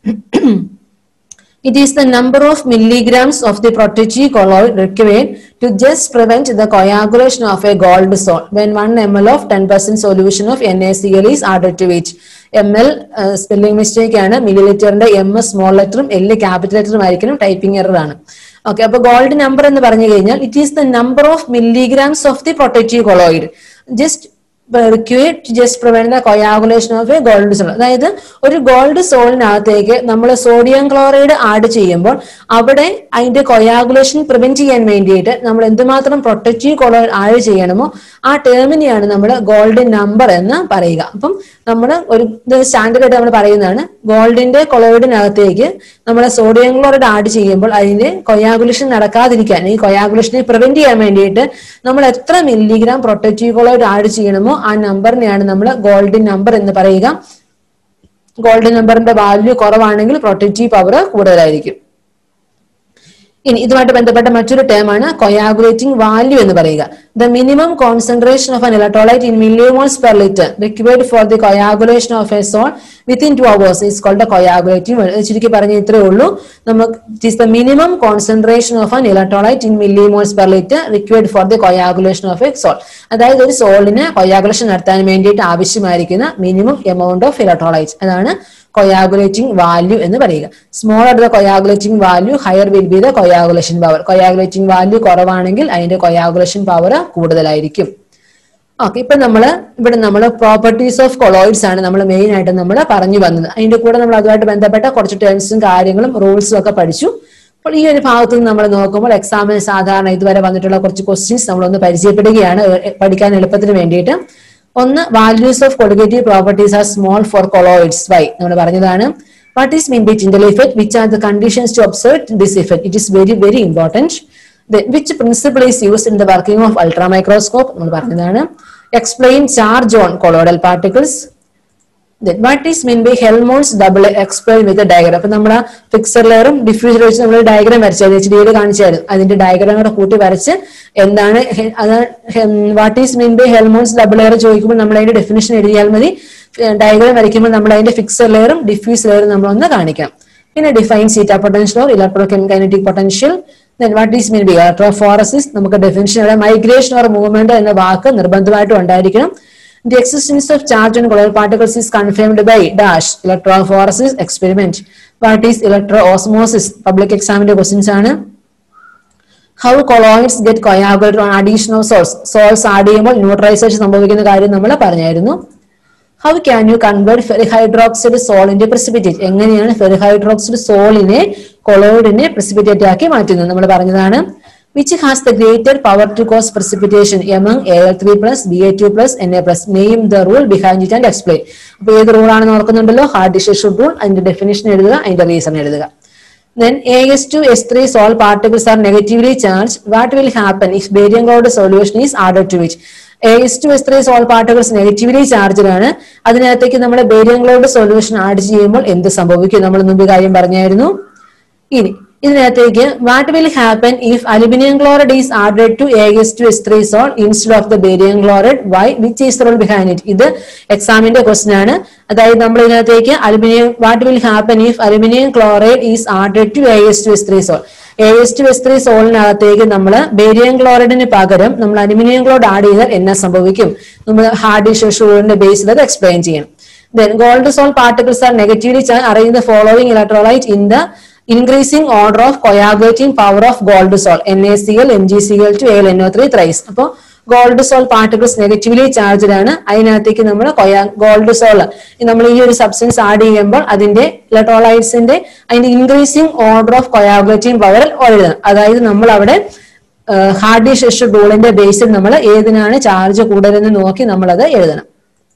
It is the number of milligrams of the protective colloid required to just prevent the coagulation of a gold salt when 1 ml of 10% solution of NaCl is added to it. M L spelling mistake ആണ് മില്ലി ലിറ്ററിന്റെ എം എസ് സ്മോൾ ലെറ്ററും എൽ ക്യാപിറ്റൽ ലെറ്ററും ആയിരിക്കണം ടൈപ്പിംഗ് എറർ ആണ് ഓക്കെ അപ്പൊ ഗോൾഡ് നമ്പർ എന്ന് പറഞ്ഞു കഴിഞ്ഞാൽ it is the number of milligrams of the protective colloid just required to just prevent the coagulation of a gold sol അതായത് ഒരു ഗോൾഡ് സോളിനകത്തേക്ക് നമ്മൾ സോഡിയം ക്ലോറൈഡ് ആഡ് ചെയ്യുമ്പോൾ അവിടെ അതിന്റെ കൊയാഗുലേഷൻ പ്രിവെന്റ് ചെയ്യാൻ വേണ്ടിയിട്ട് നമ്മൾ എന്തുമാത്രം പ്രൊട്ടക്റ്റീവ് കൊളോയിഡ് ആഡ് ചെയ്യണമോ ആ ടേമിനെയാണ് നമ്മൾ ഗോൾഡ് നമ്പർ എന്ന് പറയുക അപ്പം നമ്മൾ ഒരു സ്റ്റാൻഡേർഡ് ആയിട്ട് നമ്മൾ പറയുന്നതാണ് ഗോൾഡിന്റെ കൊളോയിഡിനകത്തേക്ക് നമ്മൾ സോഡിയം ക്ലോറൈഡ് ആഡ് ചെയ്യുമ്പോൾ അതിന്റെ കൊയാഗുലേഷൻ നടക്കാതിരിക്കാൻ ഈ കൊയാഗുലേഷനെ പ്രിവെന്റ് ചെയ്യാൻ വേണ്ടിയിട്ട് നമ്മൾ എത്ര മില്ലിഗ്രാം പ്രൊട്ടക്റ്റീവ് കൊളോയിഡ് ആഡ് ചെയ്യണമോ ആ നമ്പറിനെയാണ് നമ്മൾ ഗോൾഡിൻ നമ്പർ എന്ന് പറയുക ഗോൾഡൻ നമ്പറിന്റെ വാല്യൂ കുറവാണെങ്കിൽ പ്രൊട്ടക്റ്റീവ് പവർ കൂടുതലായിരിക്കും ഇനി ഇതുമായിട്ട് ബന്ധപ്പെട്ട മറ്റൊരു ടേം ആണ് കൊയാഗുലേറ്റിംഗ് വാല്യൂ എന്ന് പറയുക the minimum concentration of an electrolyte in millimoles per litre required for the coagulation of a sol within two hours is called coagulating ചുരുക്കി പറഞ്ഞ ഇത്രേ ഉള്ളൂ നമുക്ക് it is the minimum concentration of an electrolyte in millimoles per litre required for the coagulation of a sol അതായത് ഒരു സോളിന് കൊയാഗുലേഷൻ നടത്താൻ വേണ്ടിയിട്ട് ആവശ്യമായിരിക്കുന്ന മിനിമം എമൗണ്ട് ഓഫ് ഇലക്ട്രോലൈറ്റ് അതാണ് കൊയാഗുലേറ്റിംഗ് വാല്യൂ എന്ന് പറയുക smaller the coagulating value higher will be the coagulation power coagulating value കുറവാണെങ്കിൽ അതിന്റെ കൊയാഗുലേഷൻ പവർ കൂടുതലായിരിക്കും ഓക്കെ ഇപ്പൊ നമ്മള് ഇവിടെ നമ്മൾ പ്രോപ്പർട്ടീസ് ഓഫ് കൊളോയിഡ്സ് ആണ് നമ്മൾ മെയിൻ ആയിട്ട് നമ്മൾ പറഞ്ഞു വന്നത് അതിന്റെ കൂടെ നമ്മൾ അതുമായിട്ട് ബന്ധപ്പെട്ട കുറച്ച് ടേംസും കാര്യങ്ങളും റൂൾസും ഒക്കെ പഠിച്ചു അപ്പോൾ ഈ ഒരു ഭാഗത്ത് നിന്ന് നമ്മൾ നോക്കുമ്പോൾ എക്സാമിന് സാധാരണ ഇതുവരെ വന്നിട്ടുള്ള കുറച്ച് ക്വസ്റ്റ്യൻസ് നമ്മളൊന്ന് പരിചയപ്പെടുകയാണ് എ- പഠിക്കാൻ എളുപ്പത്തിന് വേണ്ടിയിട്ട് ഒന്ന് values of colligative properties are small for colloids why നമ്മൾ പറഞ്ഞതാണ് what is mean by Tyndall effect which are the conditions to observe this effect it is very very important which principle is use in the working of ultra microscope നമ്മൾ പറഞ്ഞതാണ് explain charge on colloidal particles what is mean by Helmholtz double explain with diagram അപ്പൊ നമ്മൾ ഫിക്സർ ലെയറും ഡിഫ്യൂസർ വെച്ച് നമ്മൾ ഡയഗ്രാം വരച്ചായിരുന്നു എച്ച് ഡിയിൽ കാണിച്ചായിരുന്നു അതിന്റെ ഡയഗ്രാം കൂടെ കൂട്ടി വരച്ച് എന്താണ് ഹെ- അത് what is mean by Helmholtz double layer ചോദിക്കുമ്പോൾ നമ്മൾ അതിന്റെ ഡെഫിനേഷൻ എഴുതിയാൽ മതി ഡയഗ്രാം വരയ്ക്കുമ്പോൾ നമ്മൾ അതിന്റെ ഫിക്സർ ലെയറും ഡിഫ്യൂസ് ലെയറും നമ്മൾ ഒന്ന് കാണിക്കാം പിന്നെ define zeta potential or electro kinetic potential then what is mean by electrophoresis നമുക്ക് ഡെഫിനിഷൻ ഇവിടെ മൈഗ്രേഷൻ ഓർ മൂവ്മെന്റ് എന്ന വാക്ക് നിർബന്ധമായിട്ടും ഉണ്ടായിരിക്കണം The existence of charge on colloidal particles is confirmed by dash electrophoresis experiment. What is electroosmosis? Public examiner questions ആണ് how colloids get coagulated on addition of sols sols add ചെയ്യുമ്പോൾ ന്യൂട്രലൈസേഷൻ സംഭവിക്കുന്ന കാര്യം നമ്മൾ പറഞ്ഞായിരുന്നു how can you convert ferric hydroxide സോളിന്റെ പ്രസിപ്പിറ്റേറ്റ് എങ്ങനെയാണ് ഫെറിഹൈഡ്രോക്സൈഡ് സോളിനെ കൊളോയിഡിനെ പ്രസിപ്പിറ്റേറ്റ് ആക്കി മാറ്റുന്നത് നമ്മൾ പറഞ്ഞതാണ് which has the greater power to cause precipitation among Al3 plus B A two plus N A plus name the rule behind it and explain അപ്പൊ ഏത് റൂൾ ആണെന്ന് ഓർക്കുന്നുണ്ടല്ലോ ഹാർഡ് ഡിഷ് റൂൾ അതിന്റെ ഡെഫിനേഷൻ എഴുതുക അതിന്റെ റീസൺ എഴുതുക Then AS2 S3 salt particles are negatively charged. What will happen if barium chloride solution is added to it? AS2 S3 salt particles negatively charged ആണ് അതിനകത്തേക്ക് നമ്മൾ ബേരിയം ക്ലോറൈഡ് സൊല്യൂഷൻ ആഡ് ചെയ്യുമ്പോൾ എന്ത് സംഭവിക്കും നമ്മൾ മുമ്പ് കാര്യം പറഞ്ഞായിരുന്നു ഇനി ഇതിനകത്തേക്ക് what will happen if aluminium chloride is added to S two S three sol instead of the barium chloride why which is role behind it ഇത് എക്സാമിന്റെ ക്വസ്റ്റൻ ആണ് അതായത് നമ്മൾ ഇതിനകത്തേക്ക് aluminium what will happen if aluminium chloride is added to S two S three sol S two S three സോളിനകത്തേക്ക് നമ്മൾ ബേരിയം ക്ലോറൈഡിന് പകരം നമ്മൾ അലുമിനിയം ക്ലോറൈഡ് ആഡ് ചെയ്താൽ എന്നാ സംഭവിക്കും നമ്മൾ ഹാർഡ് ഷുഗറിന്റെ ബേസിൽ അത് എക്സ്പ്ലെയിൻ ചെയ്യണം Then gold salt particles are negatively charged. Arrange the following electrolyte in the increasing order of coagulating power of gold salt. NaCl, MgCl to AlNO3 thrice. അപ്പോൾ gold sol particles negatively charged ആണ് അതിനകത്തേക്ക് നമ്മൾ ഗോൾഡ് സോൾ നമ്മൾ ഈ ഒരു സബ്സ്റ്റൻസ് ആഡ് ചെയ്യുമ്പോൾ അതിന്റെ ഇലക്ട്രോലൈറ്റ്സിന്റെ അതിന്റെ increasing order of coagulating power എഴുതണം അതായത് നമ്മൾ അവിടെ ഹാർഡി ഷെഷ് റൂളിന്റെ ബേസിൽ നമ്മൾ ഏതിനാണ് ചാർജ് കൂടുതലെന്ന് നോക്കി നമ്മൾ അത് എഴുതണം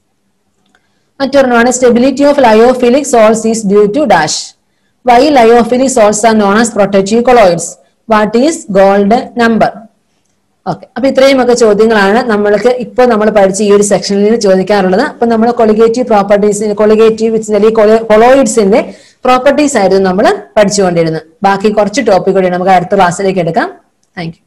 മറ്റൊരെണ്ണമാണ് stability of lyophilic sols is due to dash why lyophilic sols are known as protective colloids what is gold number okay അപ്പൊ ഇത്രയും ഒക്കെ ചോദ്യങ്ങളാണ് നമ്മൾക്ക് ഇപ്പോൾ നമ്മൾ പഠിച്ച ഈ ഒരു സെക്ഷനിൽ നിന്ന് ചോദിക്കാറുള്ളത് അപ്പൊ നമ്മൾ കൊളിഗേറ്റീവ് പ്രോപ്പർട്ടീസ് കൊളിഗേറ്റീവ് അല്ലെങ്കിൽ കൊളോയിഡ്സിന്റെ പ്രോപ്പർട്ടീസ് ആയിരുന്നു നമ്മൾ പഠിച്ചുകൊണ്ടിരുന്നത് ബാക്കി കുറച്ച് ടോപ്പിക് കൂടി നമുക്ക് അടുത്ത ക്ലാസ്സിലേക്ക് എടുക്കാം താങ്ക് യു